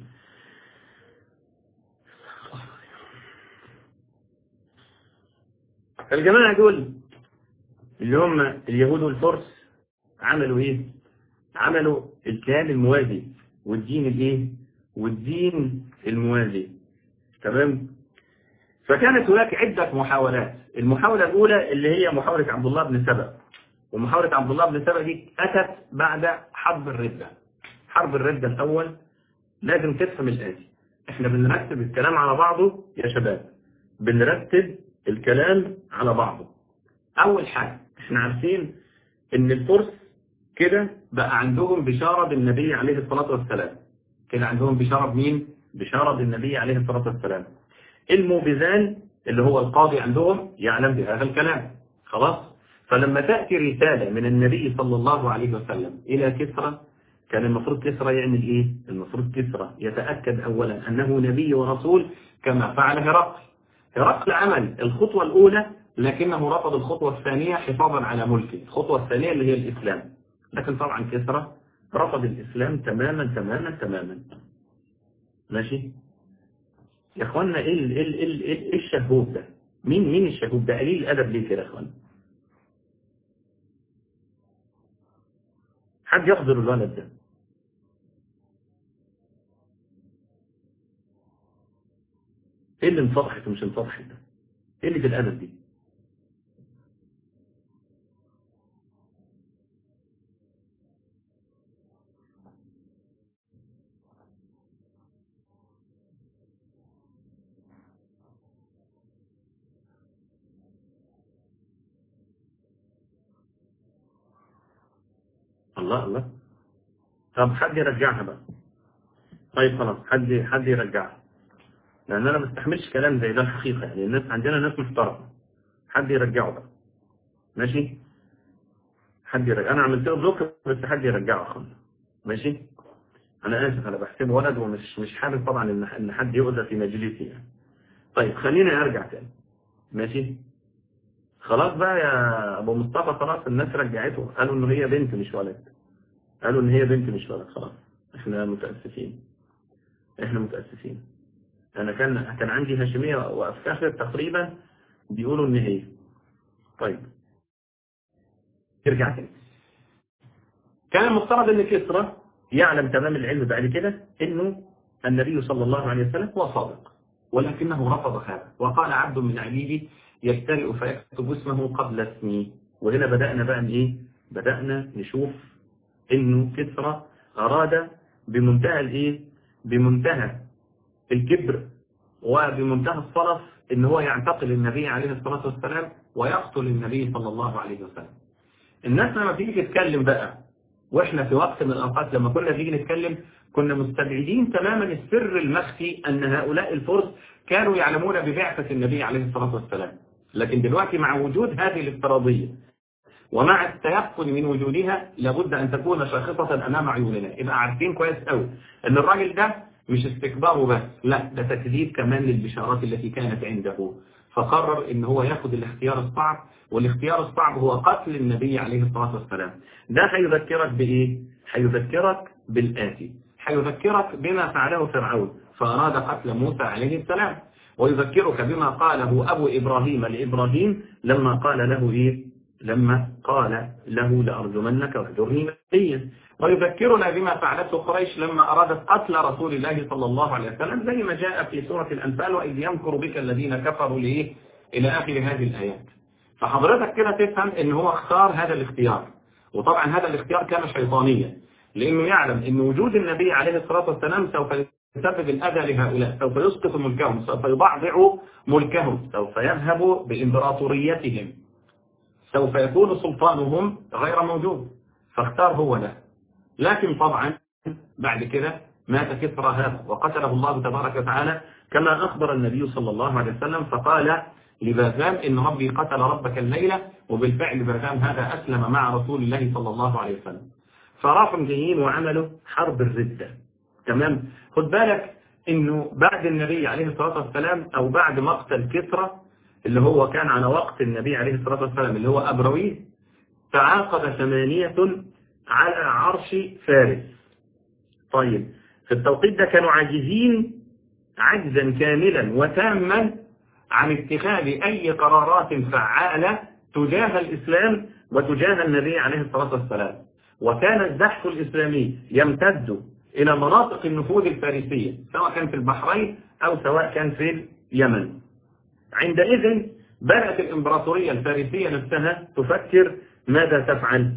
الجماعة دول اللي هم اليهود والفرس عملوا ايه عملوا الكيان الموازي والدين الايه والدين الموازي تمام فكانت هناك عدة محاولات المحاولة الأولى اللي هي محاولة عبد الله بن سبأ ومحاولة عبد الله بن سبأ دي أتت بعد حرب الردة حرب الردة الأول لازم تفهم الآتي احنا بنرتب الكلام على بعضه يا شباب بنرتب الكلام على بعضه أول حاجة احنا عارفين ان الفرس كده بقى عندهم بشارة بالنبي عليه الصلاة والسلام كده عندهم بشارة بمين بشارة بالنبي عليه الصلاة والسلام الموبزان اللي هو القاضي عندهم يعلم بهذا الكلام خلاص فلما تأتي رسالة من النبي صلى الله عليه وسلم إلى كسرى كان المفروض كسرى يعمل إيه المفروض كسرى يتأكد أولا أنه نبي ورسول كما فعل هرقل هرقل عمل الخطوة الأولى لكنه رفض الخطوة الثانية حفاظا على ملكه الخطوة الثانية اللي هي الإسلام لكن طبعا كسرى رفض الإسلام تماما تماما تماما ماشي يا اخوانا ايه ال ال ال ال ايه الشهوب ده مين مين الشهوب ده قليل الادب ليه كده يا اخوانا حد يحضر الولد ده ايه اللي انفضحت ومش انفضحت ده ايه اللي في الادب دي الله الله طب حد يرجعها بقى طيب خلاص حد حد يرجعها لان انا ما استحملش كلام زي ده الحقيقه يعني الناس عندنا ناس محترمه حد يرجعه بقى ماشي حد يرجع انا عملت له بلوك بس حد يرجعه خالص ماشي انا اسف انا بحسبه ولد ومش مش حابب طبعا ان ان حد يؤذى في مجلسي يعني طيب خليني ارجع تاني ماشي خلاص بقى يا ابو مصطفى خلاص الناس رجعته قالوا ان هي بنت مش ولد قالوا ان هي بنت مش ولد خلاص احنا متاسفين احنا متاسفين انا كان كان عندي هاشميه وافتخر تقريبا بيقولوا ان هي طيب يرجع تاني كان المفترض ان كسرى يعلم تمام العلم بعد كده انه النبي صلى الله عليه وسلم هو صادق ولكنه رفض هذا وقال عبد من عبيدي يجترئ فيكتب اسمه قبل اسمي وهنا بدأنا بقى ايه بدأنا نشوف انه كسرى اراد بمنتهى الايه بمنتهى الكبر وبمنتهى الصلف ان هو يعتقل النبي عليه الصلاة والسلام ويقتل النبي صلى الله عليه وسلم الناس لما تيجي تتكلم بقى واحنا في وقت من الاوقات لما كنا تيجي نتكلم كنا مستبعدين تماما السر المخفي ان هؤلاء الفرس كانوا يعلمون ببعثة النبي عليه الصلاة والسلام لكن دلوقتي مع وجود هذه الافتراضية ومع التيقن من وجودها لابد أن تكون شاخصة أمام عيوننا يبقى عارفين كويس قوي أن الراجل ده مش استكباره بس لا ده تكذيب كمان للبشارات التي كانت عنده فقرر ان هو ياخذ الاختيار الصعب والاختيار الصعب هو قتل النبي عليه الصلاة والسلام ده هيذكرك بإيه؟ هيذكرك بالآتي هيذكرك بما فعله فرعون فأراد قتل موسى عليه السلام ويذكرك بما قاله أبو إبراهيم لإبراهيم لما قال له إيه لما قال له لأرجمنك واهجرني مليا ويذكرنا بما فعلته قريش لما أرادت قتل رسول الله صلى الله عليه وسلم زي ما جاء في سورة الأنفال وإذ يمكر بك الذين كفروا ليه إلى آخر هذه الآيات فحضرتك كده تفهم إن هو اختار هذا الاختيار وطبعا هذا الاختيار كان شيطانيا لأنه يعلم أن وجود النبي عليه الصلاة والسلام سوف يسبب الأذى لهؤلاء سوف يسقط ملكهم سوف يضعضع ملكهم سوف يذهب بإمبراطوريتهم سوف يكون سلطانهم غير موجود فاختار هو ده لكن طبعا بعد كده مات كسرى هذا وقتله الله تبارك وتعالى كما أخبر النبي صلى الله عليه وسلم فقال لباذام إن ربي قتل ربك الليلة وبالفعل باذام هذا أسلم مع رسول الله صلى الله عليه وسلم فراحوا جايين وعملوا حرب الردة تمام خد بالك انه بعد النبي عليه الصلاة والسلام او بعد مقتل كسرى اللي هو كان على وقت النبي عليه الصلاة والسلام اللي هو أبرويه تعاقب ثمانية على عرش فارس طيب في التوقيت ده كانوا عاجزين عجزا كاملا وتاما عن اتخاذ أي قرارات فعالة تجاه الإسلام وتجاه النبي عليه الصلاة والسلام وكان الزحف الإسلامي يمتد إلى مناطق النفوذ الفارسية سواء كان في البحرين أو سواء كان في اليمن عندئذ بدأت الإمبراطورية الفارسية نفسها تفكر ماذا تفعل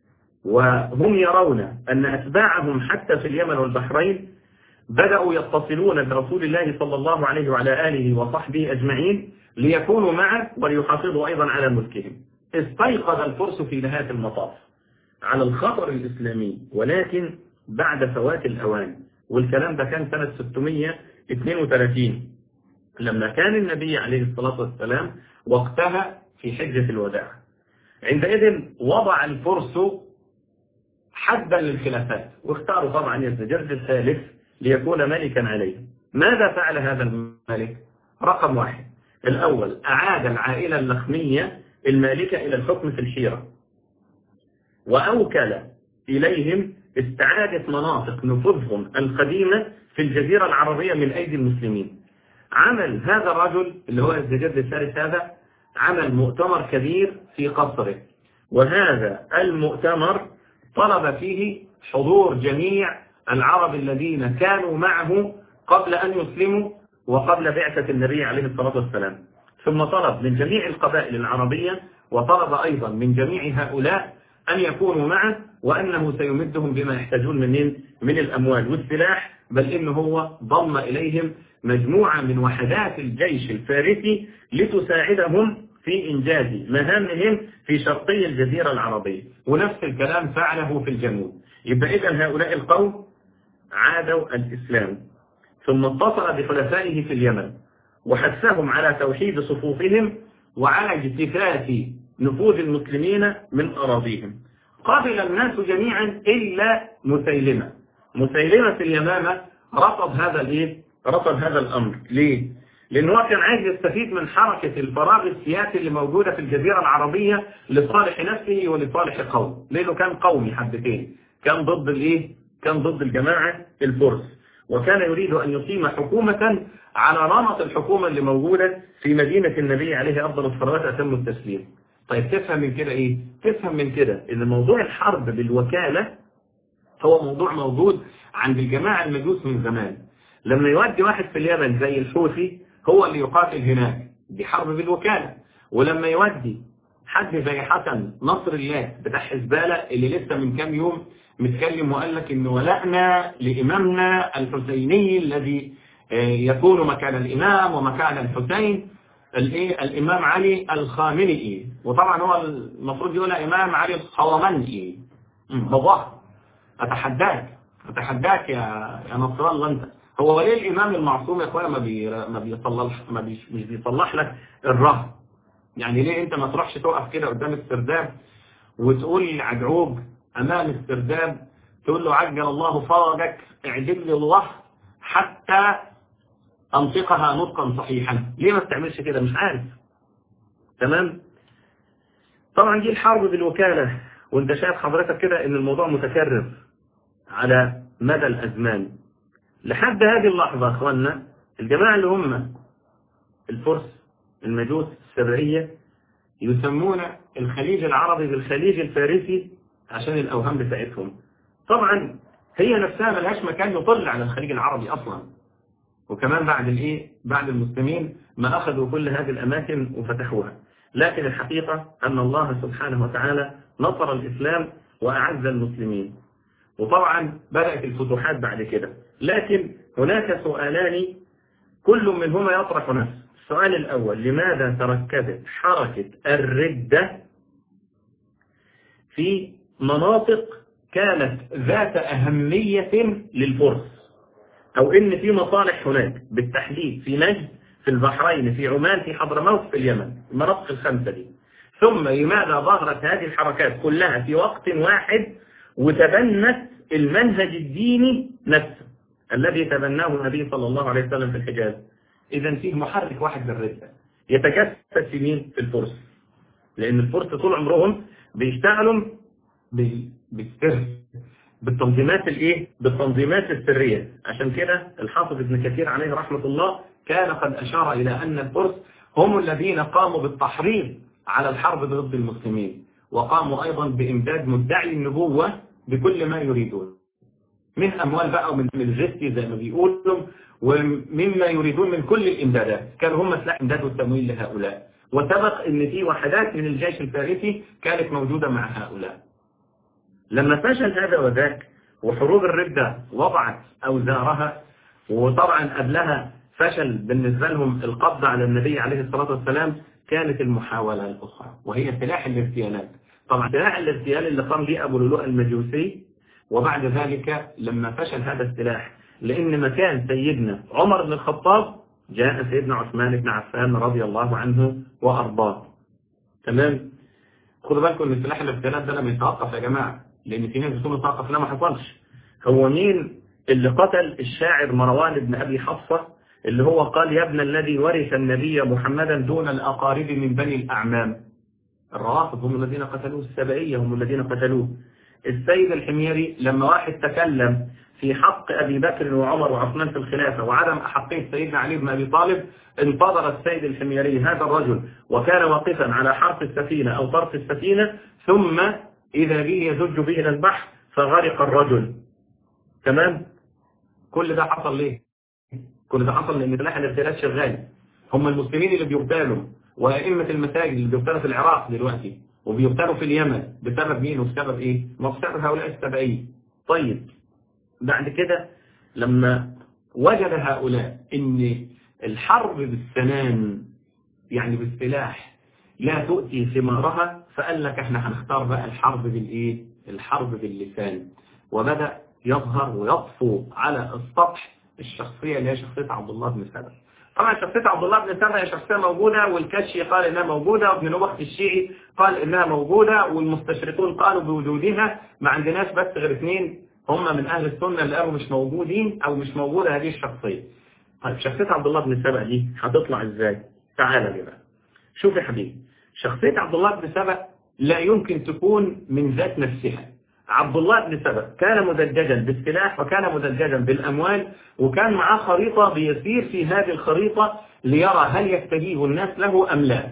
وهم يرون أن أتباعهم حتى في اليمن والبحرين بدأوا يتصلون برسول الله صلى الله عليه وعلى آله وصحبه أجمعين ليكونوا معه وليحافظوا أيضا على ملكهم استيقظ الفرس في نهاية المطاف على الخطر الإسلامي ولكن بعد فوات الأوان والكلام ده كان سنة 632 لما كان النبي عليه الصلاة والسلام وقتها في حجة الوداع عندئذ وضع الفرس حدا للخلافات واختاروا طبعا يزدجرد الثالث ليكون ملكا عليه ماذا فعل هذا الملك رقم واحد الأول أعاد العائلة اللخمية المالكة إلى الحكم في الحيرة وأوكل إليهم استعادة مناطق نفوذهم القديمة في الجزيرة العربية من أيدي المسلمين عمل هذا الرجل اللي هو الزجاج الثالث هذا عمل مؤتمر كبير في قصره وهذا المؤتمر طلب فيه حضور جميع العرب الذين كانوا معه قبل أن يسلموا وقبل بعثة النبي عليه الصلاة والسلام ثم طلب من جميع القبائل العربية وطلب أيضا من جميع هؤلاء أن يكونوا معه وأنه سيمدهم بما يحتاجون من من الأموال والسلاح بل إنه هو ضم إليهم مجموعة من وحدات الجيش الفارسي لتساعدهم في إنجاز مهامهم في شرقي الجزيرة العربية ونفس الكلام فعله في الجنوب يبقى إذا هؤلاء القوم عادوا الإسلام ثم اتصل بخلفائه في اليمن وحثهم على توحيد صفوفهم وعلى اجتثاث نفوذ المسلمين من أراضيهم قبل الناس جميعا إلا مسيلمة مسيلمة في اليمامة رفض هذا الايه رفض هذا الأمر ليه لأنه هو كان عايز يستفيد من حركة الفراغ السياسي اللي موجودة في الجزيرة العربية لصالح نفسه ولصالح قوم لأنه كان قومي حبتين كان ضد الايه كان ضد الجماعة الفرس وكان يريد أن يقيم حكومة على رمط الحكومة اللي موجودة في مدينة النبي عليه أفضل الصلوات أتم التسليم طيب تفهم من كده ايه تفهم من كده ان موضوع الحرب بالوكالة هو موضوع موجود عند الجماعة المجوس من زمان لما يودي واحد في اليمن زي الحوثي هو اللي يقاتل هناك دي حرب بالوكالة ولما يودي حد زي حسن نصر الله بتاع حزبالة اللي لسه من كام يوم متكلم وقال لك ان ولأنا لإمامنا الحسيني الذي يكون مكان الإمام ومكان الحسين الايه الامام علي الخامنئي وطبعا هو المفروض يقول امام علي الخومنئي بابا اتحداك اتحداك يا يا نصر الله انت هو وليه الامام المعصوم يا اخويا ما بي ما بيصلح ما بي مش بيصلح لك الرهن يعني ليه انت ما تروحش تقف كده قدام السرداب وتقول عجعوب امام السرداب تقول له عجل الله فرجك اعجل لي الله حتى أنطقها نطقا صحيحا ليه ما بتعملش كده مش عارف تمام طبعا دي الحرب بالوكالة وانت شايف حضرتك كده ان الموضوع متكرر على مدى الأزمان لحد هذه اللحظة اخوانا الجماعة اللي هم الفرس المجوس السرية يسمون الخليج العربي بالخليج الفارسي عشان الأوهام بتاعتهم طبعا هي نفسها ملهاش مكان يطل على الخليج العربي أصلا وكمان بعد الايه بعد المسلمين ما اخذوا كل هذه الاماكن وفتحوها لكن الحقيقة ان الله سبحانه وتعالى نصر الاسلام وأعز المسلمين وطبعا بدأت الفتوحات بعد كده لكن هناك سؤالان كل منهما يطرح نفسه السؤال الأول لماذا تركزت حركة الردة في مناطق كانت ذات أهمية للفرس أو إن في مصالح هناك بالتحديد في نجد في البحرين في عمان في حضرموت في اليمن المناطق الخمسة دي ثم لماذا ظهرت هذه الحركات كلها في وقت واحد وتبنت المنهج الديني نفسه الذي تبناه النبي صلى الله عليه وسلم في الحجاز إذا فيه محرك واحد للردة يتجسد في مين؟ في الفرس لأن الفرس طول عمرهم بيشتغلوا بالسر بالتنظيمات الايه بالتنظيمات السرية عشان كده الحافظ ابن كثير عليه رحمة الله كان قد أشار إلى أن الفرس هم الذين قاموا بالتحريض على الحرب ضد المسلمين وقاموا أيضا بإمداد مدعي النبوة بكل ما يريدون من أموال بقى ومن الجستي زي ما بيقولوا ومما يريدون من كل الإمدادات كانوا هم سلاح إمداد والتمويل لهؤلاء وسبق أن في وحدات من الجيش الفارسي كانت موجودة مع هؤلاء لما فشل هذا وذاك وحروب الردة وضعت أوزارها وطبعا قبلها فشل بالنسبة لهم القبض على النبي عليه الصلاة والسلام كانت المحاولة الأخرى وهي سلاح الاغتيالات طبعا سلاح الاغتيال اللي قام به أبو لؤلؤ المجوسي وبعد ذلك لما فشل هذا السلاح لأن مكان سيدنا عمر بن الخطاب جاء سيدنا عثمان بن عفان رضي الله عنه وأرضاه تمام خدوا بالكم ان سلاح الاغتيالات ده لم يتوقف يا جماعة لأن في ناس بتقول توقف لا ما حصلش هو مين اللي قتل الشاعر مروان بن أبي حفصة اللي هو قال يا ابن الذي ورث النبي محمدا دون الأقارب من بني الأعمام الروافض هم الذين قتلوه السبعية هم الذين قتلوه السيد الحميري لما واحد تكلم في حق أبي بكر وعمر وعثمان في الخلافة وعدم أحقية سيدنا علي بن أبي طالب انتظر السيد الحميري هذا الرجل وكان واقفا على حرف السفينة أو طرف السفينة ثم إذا به يزج به إلى البحر فغرق الرجل تمام كل ده حصل ليه كل ده حصل لأن سلاح الاغتيالات شغال هم المسلمين اللي بيغتالوا وأئمة المساجد اللي بيغتالوا في العراق دلوقتي وبيغتالوا في اليمن بسبب مين وبسبب ايه ما بسبب هؤلاء السبعين طيب بعد كده لما وجد هؤلاء ان الحرب بالسنان يعني بالسلاح لا تؤتي ثمارها فقال لك احنا هنختار بقى الحرب بالايه الحرب باللسان وبدأ يظهر ويطفو على السطح الشخصية اللي هي شخصية عبد الله بن سبأ طبعا شخصية عبد الله بن سبأ هي شخصية موجودة والكشي قال انها موجودة وابن نبخت الشيعي قال انها موجودة والمستشرقون قالوا بوجودها ما عندناش بس غير اثنين هم من اهل السنة اللي قالوا مش موجودين او مش موجودة هذه الشخصية طيب شخصية عبد الله بن سبأ دي هتطلع ازاي تعالى بقى شوف يا حبيبي شخصية عبد الله بن سبأ لا يمكن تكون من ذات نفسها عبد الله بن سبأ كان مدججا بالسلاح وكان مدججا بالأموال وكان معاه خريطة بيسير في هذه الخريطة ليرى هل يستجيب الناس له أم لا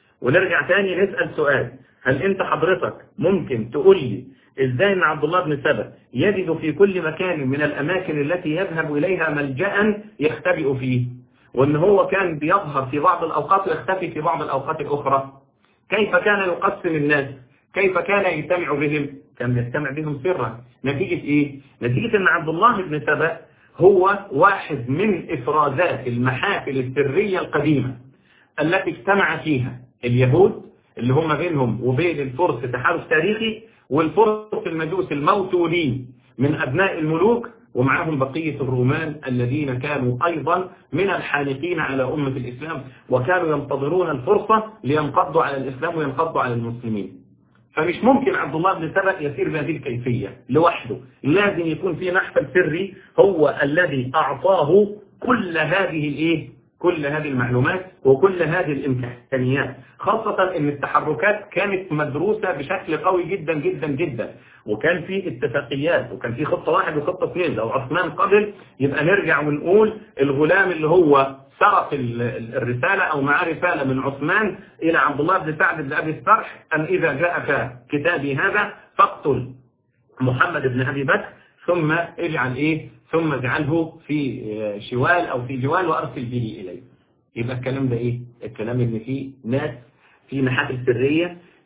ونرجع تاني نسأل سؤال هل انت حضرتك ممكن تقول لي ازاي ان عبد الله بن سبأ يجد في كل مكان من الأماكن التي يذهب إليها ملجأ يختبئ فيه وان هو كان بيظهر في بعض الأوقات ويختفي في بعض الأوقات الأخرى كيف كان يقسم الناس كيف كان يجتمع بهم كان يجتمع بهم سرا نتيجة ايه نتيجة ان عبد الله بن سبأ هو واحد من افرازات المحافل السرية القديمة التي اجتمع فيها اليهود اللي هم بينهم وبين الفرس تحالف تاريخي والفرس المجوس الموتولين من ابناء الملوك ومعهم بقية الرومان الذين كانوا أيضا من الحانقين على أمة الإسلام وكانوا ينتظرون الفرصة لينقضوا على الإسلام وينقضوا على المسلمين فمش ممكن عبد الله بن سبأ يسير بهذه الكيفية لوحده لازم يكون في محفل سري هو الذي أعطاه كل هذه الايه كل هذه المعلومات وكل هذه الامكانيات خاصة ان التحركات كانت مدروسة بشكل قوي جدا جدا جدا وكان في اتفاقيات وكان في خطة واحد وخطة اثنين لو عثمان قبل يبقى نرجع ونقول الغلام اللي هو سرق الرسالة او معاه رسالة من عثمان الى عبد الله بن سعد بن ابي السرح ان اذا جاءك كتابي هذا فاقتل محمد بن ابي بكر ثم اجعل ايه ثم اجعله في شوال او في جوال وارسل به اليه يبقى الكلام ده ايه الكلام ان في ناس في محافل سرية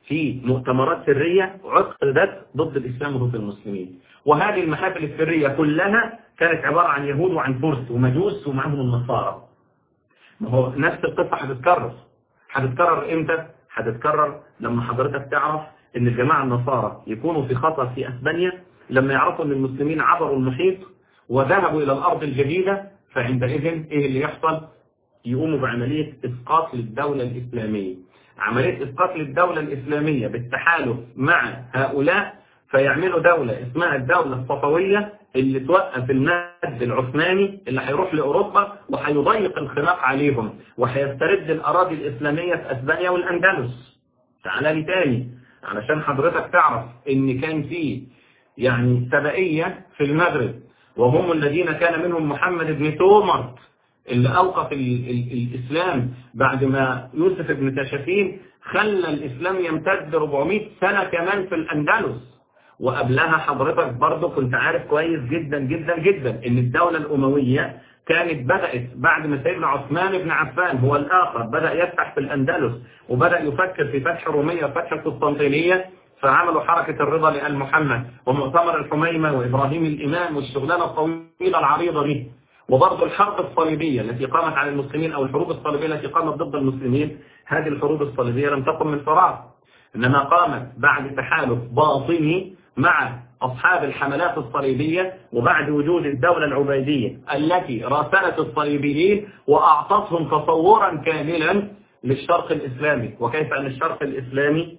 في مؤتمرات سرية عقدت ضد الإسلام وضد المسلمين وهذه المحافل السرية كلها كانت عبارة عن يهود وعن فرس ومجوس ومعهم النصارى ما هو نفس القصة هتتكرر هتتكرر امتى؟ هتتكرر لما حضرتك تعرف ان الجماعة النصارى يكونوا في خطر في اسبانيا لما يعرفوا ان المسلمين عبروا المحيط وذهبوا الى الارض الجديدة فعندئذ ايه اللي يحصل؟ يقوموا بعملية اسقاط للدولة الاسلامية عملية اسقاط للدولة الاسلامية بالتحالف مع هؤلاء فيعملوا دولة اسمها الدولة الصفوية اللي توقف المد العثماني اللي هيروح لأوروبا وهيضيق الخناق عليهم وهيسترد الأراضي الإسلامية في أسبانيا والأندلس تعالى لي تاني علشان حضرتك تعرف إن كان في يعني سبائية في المغرب وهم الذين كان منهم محمد بن تومرت اللي أوقف ال ال الإسلام بعد ما يوسف بن تاشفين خلى الإسلام يمتد 400 سنة كمان في الأندلس وقبلها حضرتك برضه كنت عارف كويس جدا جدا جدا ان الدولة الأموية كانت بدأت بعد ما سيدنا عثمان بن عفان هو الآخر بدأ يفتح في الأندلس وبدأ يفكر في فتح رومية وفتح القسطنطينية فعملوا حركة الرضا لآل محمد ومؤتمر الحميمة وإبراهيم الإمام والشغلانة الطويلة العريضة دي وبرضه الحرب الصليبية التي قامت على المسلمين أو الحروب الصليبية التي قامت ضد المسلمين هذه الحروب الصليبية لم تقم من فراغ إنما قامت بعد تحالف باطني مع أصحاب الحملات الصليبية وبعد وجود الدولة العبيدية التي راسلت الصليبيين وأعطتهم تصورا كاملا للشرق الإسلامي وكيف أن الشرق الإسلامي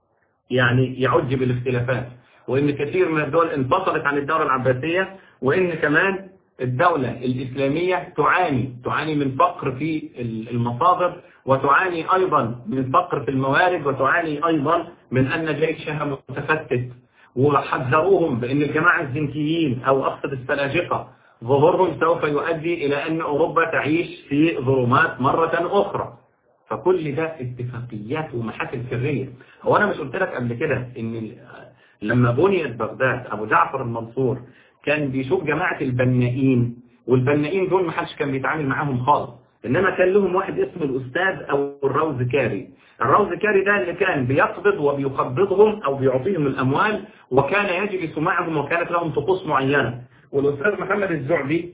يعني يعج بالاختلافات وإن كثير من الدول انفصلت عن الدولة العباسية وإن كمان الدولة الإسلامية تعاني تعاني من فقر في المصادر وتعاني أيضا من فقر في الموارد وتعاني أيضا من أن جيشها متفتت وحذروهم بأن الجماعة الزنكيين أو أقصد السلاجقة ظهورهم سوف يؤدي إلى أن أوروبا تعيش في ظلمات مرة أخرى فكل ده اتفاقيات ومحافل سرية هو أنا مش قلت لك قبل كده إن لما بنيت بغداد أبو جعفر المنصور كان بيشوف جماعة البنائين والبنائين دول ما حدش كان بيتعامل معاهم خالص إنما كان لهم واحد اسمه الأستاذ أو الروز كاري الروز كاري ده اللي كان بيقبض وبيقبضهم أو بيعطيهم الأموال وكان يجلس معهم وكانت لهم طقوس معينة والأستاذ محمد الزعبي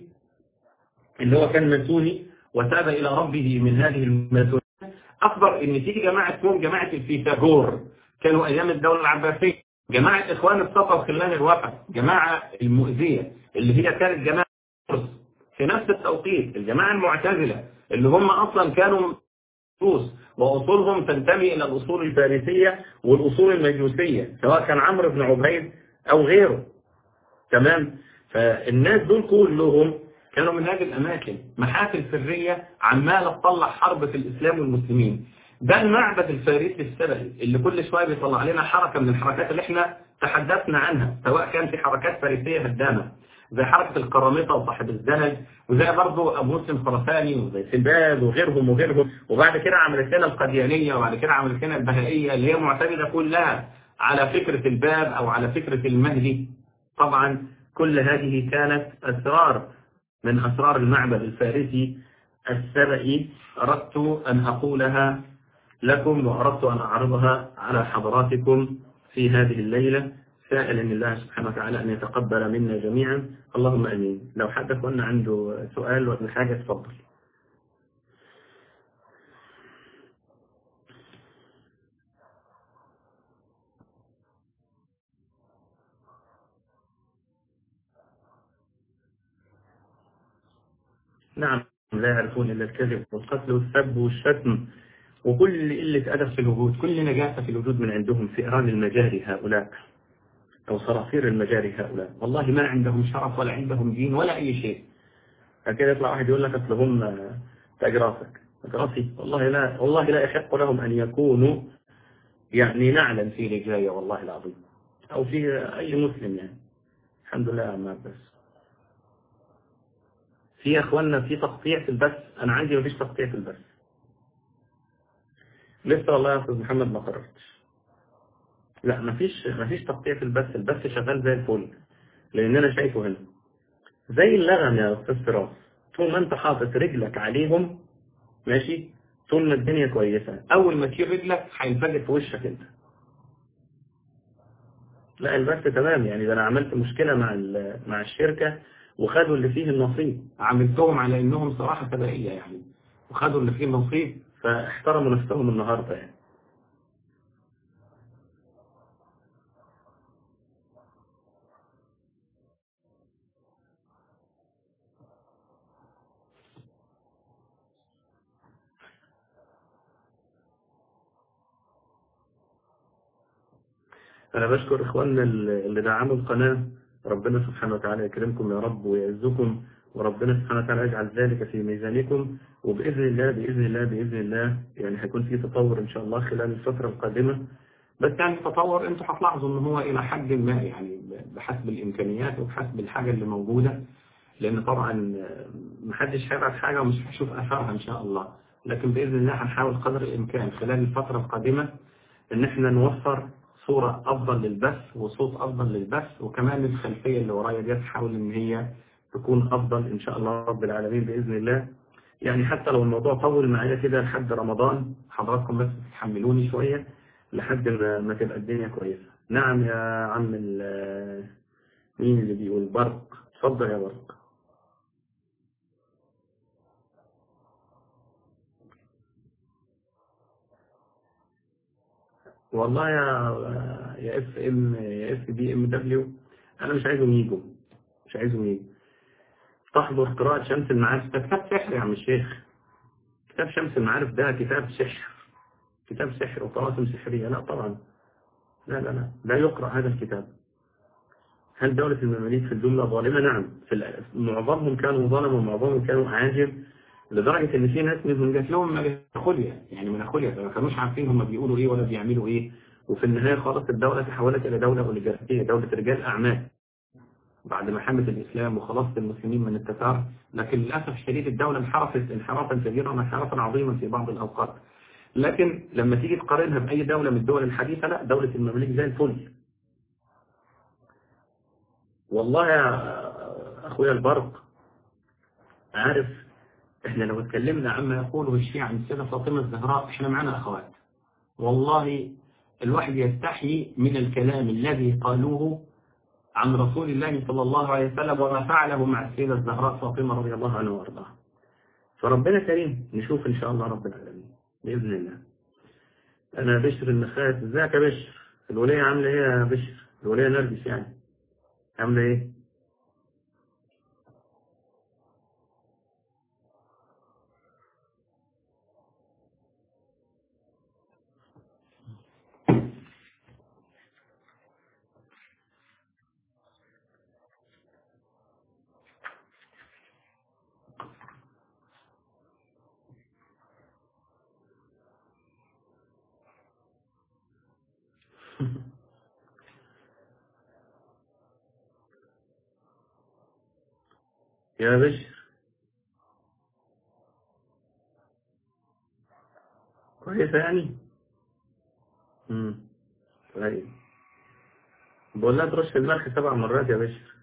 اللي هو كان ماسوني وتاب إلى ربه من هذه الماسونية أخبر إن في جماعة اسمهم جماعة الفيثاغور كانوا أيام الدولة العباسية جماعة إخوان الصفا وخلان الوفا جماعة المؤذية اللي هي كانت جماعة في نفس التوقيت الجماعة المعتزلة اللي هم أصلا كانوا مجوس وأصولهم تنتمي إلى الأصول الفارسية والأصول المجوسية سواء كان عمرو بن عبيد أو غيره تمام فالناس دول كلهم كانوا من هذه الأماكن محافل سرية عمالة تطلع حرب في الإسلام والمسلمين ده المعبد الفارسي السبعي اللي كل شوية بيطلع لنا حركة من الحركات اللي احنا تحدثنا عنها سواء كان في حركات فارسية هدامة زي حركة القرامطة وصاحب الزهج وزي برضه أبو مسلم خرساني وزي سنباد وغيرهم وغيرهم وبعد كده عملت لنا القديانية وبعد كده عملت لنا البهائية اللي هي معتمدة كلها على فكرة الباب أو على فكرة المهدي طبعا كل هذه كانت أسرار من أسرار المعبد الفارسي السبئي أردت أن أقولها لكم وأردت أن أعرضها على حضراتكم في هذه الليلة سائلا الله سبحانه وتعالى أن يتقبل منا جميعا اللهم أمين لو حد أخوانا عنده سؤال ولا حاجة تفضل نعم لا يعرفون إلا الكذب والقتل والسب والشتم وكل قلة أدب في الوجود كل نجاسة في الوجود من عندهم فئران المجاري هؤلاء أو صراصير المجاري هؤلاء والله ما عندهم شرف ولا عندهم دين ولا أي شيء كده يطلع واحد يقول لك أصل هم تاج راسك تاج راسي والله لا والله لا يحق لهم أن يكونوا يعني نعلا في رجاية والله العظيم أو في أي مسلم يعني الحمد لله يا عم بس في يا اخوانا في تقطيع في البث انا عندي مفيش تقطيع في البث لسه والله يا استاذ محمد ما قررتش لا مفيش مفيش تقطيع في البث البث شغال زي الفل لان انا شايفه هنا زي اللغم يا استاذ فراس طول ما انت حاطط رجلك عليهم ماشي طول ما الدنيا كويسه اول ما تشيل رجلك هينفجر في وشك انت لا البث تمام يعني ده انا عملت مشكلة مع ال- مع الشركة وخدوا اللي فيه النصيب عملتهم على انهم صراحة فدائية يعني وخدوا اللي فيه نصيب فاحترموا نفسهم النهاردة يعني أنا بشكر إخواننا اللي دعموا القناة ربنا سبحانه وتعالى يكرمكم يا رب ويعزكم وربنا سبحانه وتعالى يجعل ذلك في ميزانكم وبإذن الله بإذن الله بإذن الله يعني هيكون في تطور إن شاء الله خلال الفترة القادمة بس يعني تطور انتوا هتلاحظوا ان هو الى حد ما يعني بحسب الامكانيات وبحسب الحاجة اللي موجودة لان طبعا محدش هيبعت حاجة ومش هيشوف اثرها ان شاء الله لكن باذن الله هنحاول قدر الامكان خلال الفترة القادمة ان احنا نوفر صورة افضل للبث وصوت افضل للبث وكمان الخلفية اللي ورايا دي تحاول ان هي تكون افضل ان شاء الله رب العالمين باذن الله يعني حتى لو الموضوع طول معايا كده لحد رمضان حضراتكم بس تحملوني شوية لحد ما, ما تبقى الدنيا كويسة نعم يا عم ال- مين اللي بيقول برق اتفضل يا برق والله يا يا اف ام يا اف بي ام دبليو انا مش عايزهم يجوا مش عايزهم يجوا تحضر قراءة شمس المعارف ده كتاب سحر يا عم الشيخ كتاب شمس المعارف ده كتاب سحر كتاب سحر وطلاسم سحرية لا طبعا لا لا لا لا يقرأ هذا الكتاب هل دولة المماليك في الجملة ظالمة؟ نعم في ال- معظمهم كانوا ظلموا ومعظمهم كانوا عاجل لدرجة ان في ناس منهم جات لهم مناخوليا يعني مناخوليا ما كانوش عارفين هم بيقولوا ايه ولا بيعملوا ايه وفي النهاية خالص الدولة تحولت الى دولة اوليجاركية دولة رجال اعمال بعد ما حمت الاسلام وخلصت المسلمين من التتار لكن للأسف الشديد الدولة انحرفت انحرافا كبيرا وانحرافا عظيما في بعض الأوقات لكن لما تيجي تقارنها بأي دولة من الدول الحديثة لا دولة المماليك زي الفل والله يا أخويا البرق عارف احنا لو اتكلمنا عما يقوله الشيعة عن السيدة فاطمة الزهراء احنا معنا أخوات والله الواحد يستحي من الكلام الذي قالوه عن رسول الله صلى الله عليه وسلم وما فعله مع السيدة الزهراء فاطمة رضي الله عنها وارضاها فربنا كريم نشوف إن شاء الله رب العالمين بإذن الله أنا بشر النخاس ازيك يا بشر الولية عاملة إيه يا بشر الولية نرجس يعني عاملة إيه يا بشر كويسة يعني امم طيب بقول لها ترش الملح سبع مرات يا بشر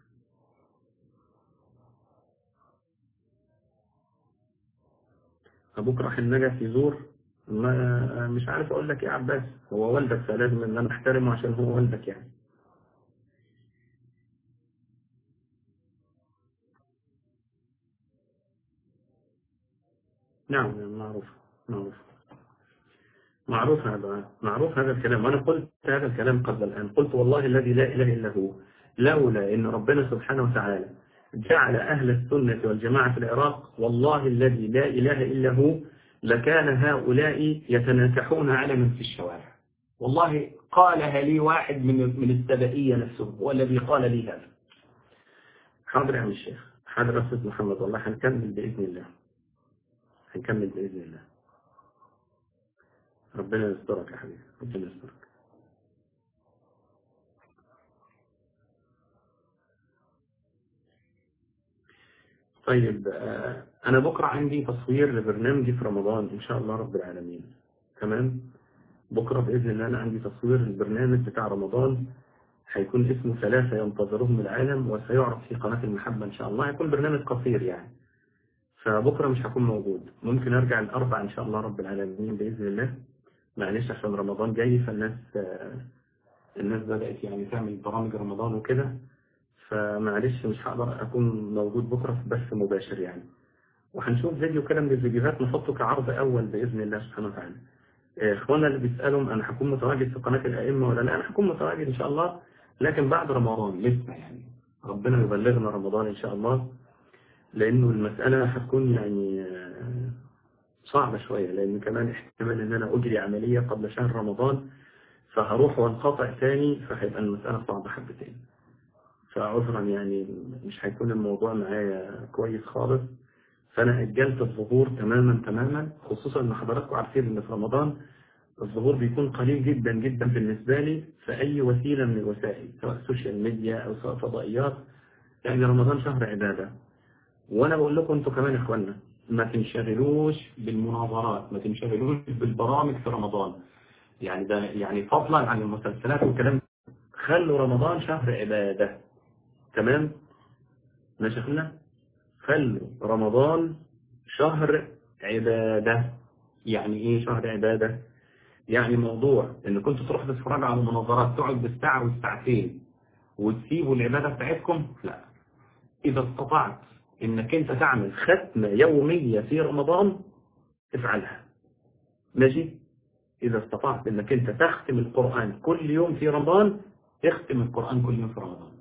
ابوك راح النجف يزور ما مش عارف اقول لك ايه يا عباس هو والدك فلازم ان انا احترمه عشان هو والدك يعني نعم معروف معروف معروف هذا معروف هذا الكلام وأنا قلت هذا الكلام قبل الآن قلت والله الذي لا إله إلا هو لولا إن ربنا سبحانه وتعالى جعل أهل السنة والجماعة في العراق والله الذي لا إله إلا هو لكان هؤلاء يتناكحون علما في الشوارع والله قالها لي واحد من من السبائية نفسه هو الذي قال لي هذا حاضر يا عم الشيخ حاضر يا أستاذ محمد والله هنكمل بإذن الله هنكمل بإذن الله ربنا يسترك يا حبيبي ربنا يسترك طيب آه، أنا بكرة عندي تصوير لبرنامجي في رمضان إن شاء الله رب العالمين تمام بكرة بإذن الله أنا عندي تصوير البرنامج بتاع رمضان هيكون اسمه ثلاثة ينتظرهم العالم وسيعرض في قناة المحبة إن شاء الله هيكون برنامج قصير يعني فبكرة مش هكون موجود ممكن أرجع الأربع إن شاء الله رب العالمين بإذن الله معلش عشان رمضان جاي فالناس آه، الناس بدأت يعني تعمل برامج رمضان وكده فمعلش مش هقدر أكون موجود بكرة في بث مباشر يعني وهنشوف فيديو كده من الفيديوهات نحطه كعرض أول بإذن الله سبحانه وتعالى إخوانا اللي بيسألهم أنا هكون متواجد في قناة الأئمة ولا لا أنا هكون متواجد إن شاء الله لكن بعد رمضان لسه يعني ربنا يبلغنا رمضان إن شاء الله لأنه المسألة هتكون يعني صعبة شوية لأن كمان احتمال إن أنا أجري عملية قبل شهر رمضان فهروح وانقطع ثاني فهيبقى المسألة صعبة حبتين فعذرا يعني مش هيكون الموضوع معايا كويس خالص فأنا أجلت الظهور تماما تماما خصوصا إن حضراتكم عارفين إن في رمضان الظهور بيكون قليل جدا جدا بالنسبة لي في أي وسيلة من الوسائل سواء سوشيال ميديا أو سواء فضائيات يعني رمضان شهر عبادة وأنا بقول لكم أنتوا كمان يا إخوانا ما تنشغلوش بالمناظرات ما تنشغلوش بالبرامج في رمضان يعني ده يعني فضلا عن المسلسلات والكلام خلوا رمضان شهر عبادة تمام ماشي اخوانا خلوا رمضان شهر عبادة يعني ايه شهر عبادة يعني موضوع ان كنتوا تروحوا تتفرجوا على مناظرات تقعد بالساعة والساعتين وتسيبوا العبادة بتاعتكم لا اذا استطعت انك انت تعمل ختمة يومية في رمضان افعلها ماشي اذا استطعت انك انت تختم القرآن كل يوم في رمضان اختم القرآن كل يوم في رمضان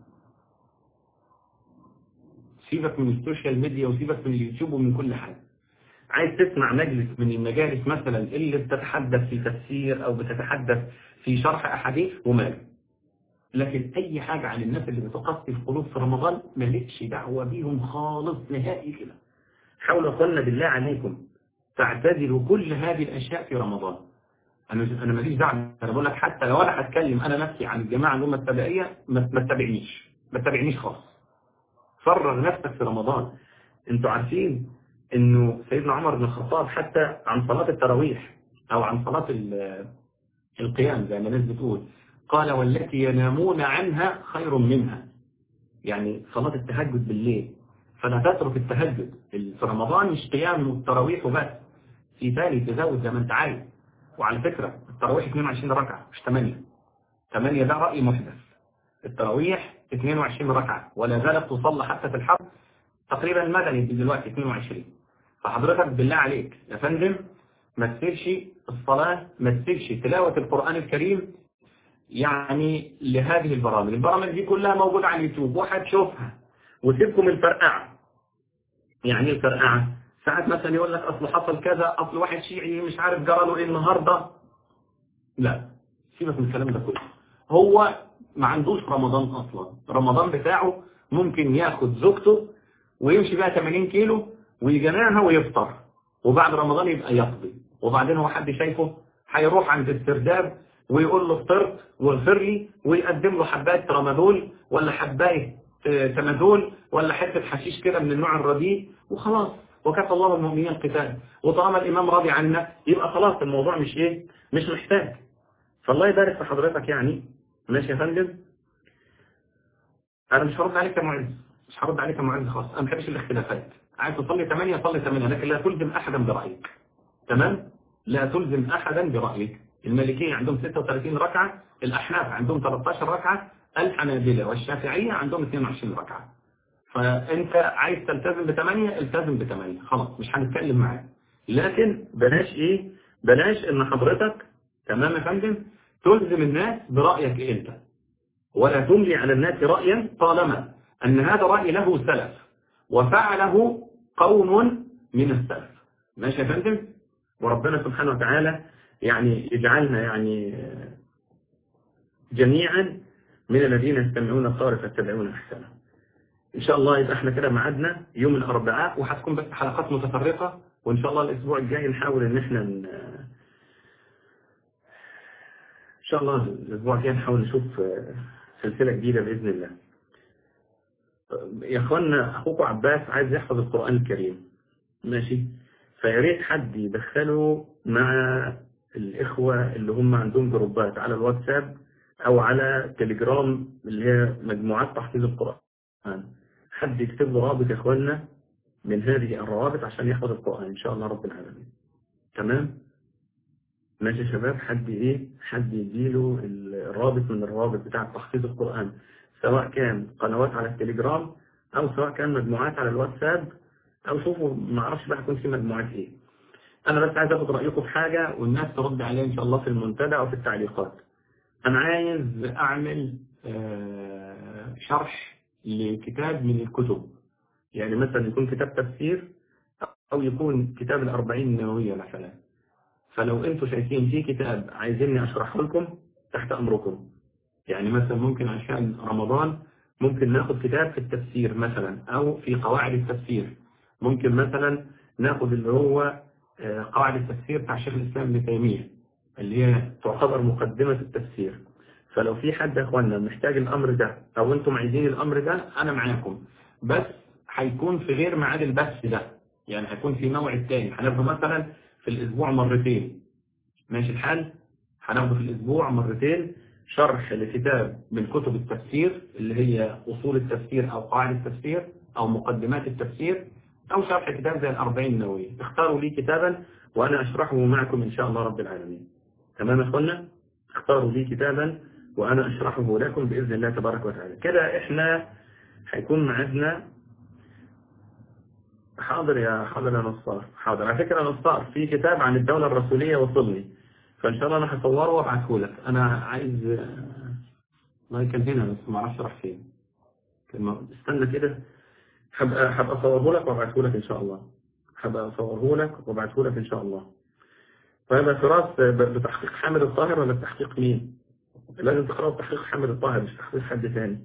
سيبك من السوشيال ميديا وسيبك من اليوتيوب ومن كل حاجة عايز تسمع مجلس من المجالس مثلا اللي بتتحدث في تفسير او بتتحدث في شرح احاديث ومال لكن اي حاجة عن الناس اللي بتقصي في قلوب في رمضان مالكش دعوة بيهم خالص نهائي كده حاولوا اخوانا بالله عليكم تعتزلوا كل هذه الاشياء في رمضان انا انا ماليش دعوه انا بقول لك حتى لو انا هتكلم انا نفسي عن الجماعه الامه التبعيه ما ما تتابعنيش ما تتابعنيش خالص فرغ نفسك في رمضان انتوا عارفين انه سيدنا عمر بن الخطاب حتى عن صلاه التراويح او عن صلاه القيام زي ما الناس بتقول قال والتي ينامون عنها خير منها يعني صلاه التهجد بالليل فلا تترك التهجد في رمضان مش قيام التراويح وبس في ثاني تزود زي ما انت عايز وعلى فكرة التراويح 22 ركعة مش 8 8 ده رأي محدث التراويح 22 ركعة ولا زالت تصلى حتى في الحرب تقريبا المدني دلوقتي 22 فحضرتك بالله عليك يا فندم ما تسيبش الصلاة ما تسيبش تلاوة القرآن الكريم يعني لهذه البرامج البرامج دي كلها موجودة على اليوتيوب وهتشوفها وسيبكم الفرقعة يعني الفرقعة ساعات مثلا يقول لك اصل حصل كذا اصل واحد شيعي مش عارف جرى له ايه النهارده لا سيبك من الكلام ده كله هو ما عندوش رمضان اصلا رمضان بتاعه ممكن ياخد زوجته ويمشي بقى 80 كيلو ويجمعها ويفطر وبعد رمضان يبقى يقضي وبعدين هو حد شايفه هيروح عند السرداب ويقول له فطرت واغفر لي ويقدم له حبايه ترامادول ولا حبايه تمادول ولا حته حشيش كده من النوع الرديء وخلاص وكفى الله المؤمنين القتال وطالما الإمام راضي عنا يبقى خلاص الموضوع مش إيه مش محتاج فالله يبارك في حضرتك يعني ماشي يا فندم أنا مش هرد عليك يا معز مش هرد عليك يا معز خالص أنا ما بحبش الاختلافات عايز تصلي 8 صلي 8 لكن لا تلزم أحدا برأيك تمام لا تلزم أحدا برأيك المالكية عندهم 36 ركعة الأحناف عندهم 13 ركعة الحنابلة والشافعية عندهم 22 ركعة فانت عايز تلتزم بثمانية التزم بثمانية خلاص مش هنتكلم معاك لكن بلاش ايه بلاش ان حضرتك تمام يا فندم تلزم الناس برأيك انت ولا تملي على الناس رأيا طالما ان هذا رأي له سلف وفعله قوم من السلف ماشي يا فندم وربنا سبحانه وتعالى يعني يجعلنا يعني جميعا من الذين يستمعون القول فيتبعون احسنه ان شاء الله يبقى احنا كده ميعادنا يوم الاربعاء وهتكون بس حلقات متفرقة وان شاء الله الاسبوع الجاي نحاول ان احنا ن... ان شاء الله الاسبوع الجاي نحاول نشوف سلسلة جديدة باذن الله يا اخوانا اخوكم عباس عايز يحفظ القرآن الكريم ماشي فيا ريت حد يدخله مع الاخوة اللي هم عندهم جروبات على الواتساب او على تليجرام اللي هي مجموعات تحفيظ القرآن حد يكتب له رابط يا اخوانا من هذه الروابط عشان يحفظ القرآن ان شاء الله رب العالمين تمام ماشي يا شباب حد ايه حد يديله الرابط من الرابط بتاع تحفيظ القرآن سواء كان قنوات على التليجرام او سواء كان مجموعات على الواتساب او شوفوا ما اعرفش بقى يكون في مجموعات ايه انا بس عايز اخد رايكم في حاجه والناس ترد عليها ان شاء الله في المنتدى او في التعليقات انا عايز اعمل آه شرح لكتاب من الكتب يعني مثلا يكون كتاب تفسير او يكون كتاب الاربعين النوويه مثلا فلو انتوا شايفين في كتاب عايزيني اشرحه لكم تحت امركم يعني مثلا ممكن عشان رمضان ممكن ناخد كتاب في التفسير مثلا او في قواعد التفسير ممكن مثلا ناخد اللي هو قواعد التفسير بتاع شيخ الاسلام ابن تيميه اللي هي تعتبر مقدمه التفسير فلو في حد يا اخوانا محتاج الامر ده او انتم عايزين الامر ده انا معاكم بس هيكون في غير ميعاد البث ده يعني هيكون في موعد تاني هناخده مثلا في الاسبوع مرتين ماشي الحال هناخده في الاسبوع مرتين شرح لكتاب من كتب التفسير اللي هي أصول التفسير أو قواعد التفسير أو مقدمات التفسير أو شرح كتاب زي الأربعين النووية اختاروا لي كتابا وأنا أشرحه معكم إن شاء الله رب العالمين تمام يا أخوانا اختاروا لي كتابا وأنا أشرحه لكم بإذن الله تبارك وتعالى كده إحنا هيكون معنا حاضر يا حاضر يا نصار حاضر على فكرة يا نصار في كتاب عن الدولة الرسولية وصلني فإن شاء الله أنا هصوره وأبعته لك أنا عايز والله كان هنا بس ما أعرفش راح فين استنى كده هبقى هبقى أصوره لك وأبعته لك إن شاء الله هبقى أصوره لك وأبعته لك إن شاء الله طيب يا فراس بتحقيق حامد الطاهر ولا بتحقيق مين؟ لازم تقرأه بتحقيق حامد الطاهر مش تحقيق حد ثاني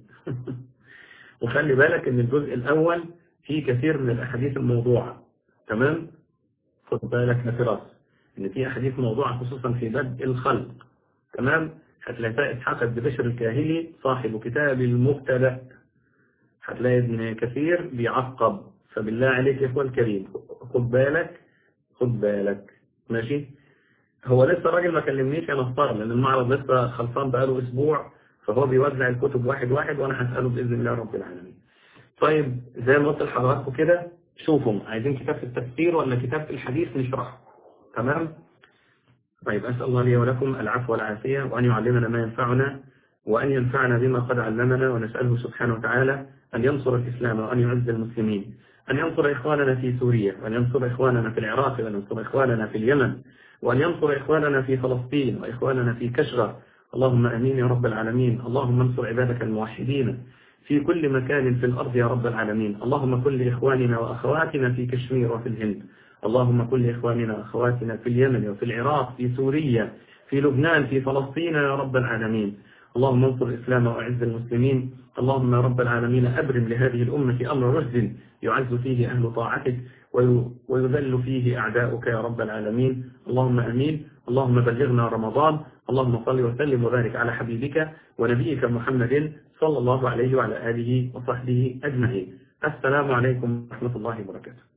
وخلي بالك إن الجزء الأول فيه كثير من الأحاديث الموضوعة تمام؟ خد بالك يا فراس ان في احاديث موضوعة خصوصا في بدء الخلق تمام هتلاقي اسحاق بن بشر الكاهلي صاحب كتاب المبتدا هتلاقي ابن كثير بيعقب فبالله عليك يا اخوان الكريم خد بالك خد بالك ماشي هو لسه الراجل ما كلمنيش انا اختار لان المعرض لسه خلصان بقاله اسبوع فهو بيوزع الكتب واحد واحد وانا هساله باذن الله رب العالمين طيب زي ما قلت لحضراتكم كده شوفوا عايزين كتاب في التفسير ولا كتاب في الحديث نشرحه تمام طيب أسأل الله لي ولكم العفو والعافية وأن يعلمنا ما ينفعنا وأن ينفعنا بما قد علمنا ونسأله سبحانه وتعالى أن ينصر الإسلام وأن يعز المسلمين أن ينصر إخواننا في سوريا وأن ينصر إخواننا في العراق وأن ينصر إخواننا في اليمن وأن ينصر إخواننا في فلسطين وإخواننا في كشغة اللهم أمين يا رب العالمين اللهم انصر عبادك الموحدين في كل مكان في الأرض يا رب العالمين اللهم كن لإخواننا وأخواتنا في كشمير وفي الهند اللهم كن لإخواننا وأخواتنا في اليمن وفي العراق في سوريا في لبنان في فلسطين يا رب العالمين اللهم انصر الإسلام وأعز المسلمين اللهم يا رب العالمين أبرم لهذه الأمة أمر رشد يعز فيه أهل طاعتك ويذل فيه أعداؤك يا رب العالمين اللهم أمين اللهم بلغنا رمضان اللهم صل وسلم وبارك على حبيبك ونبيك محمد صلى الله عليه وعلى آله وصحبه أجمعين السلام عليكم ورحمة الله وبركاته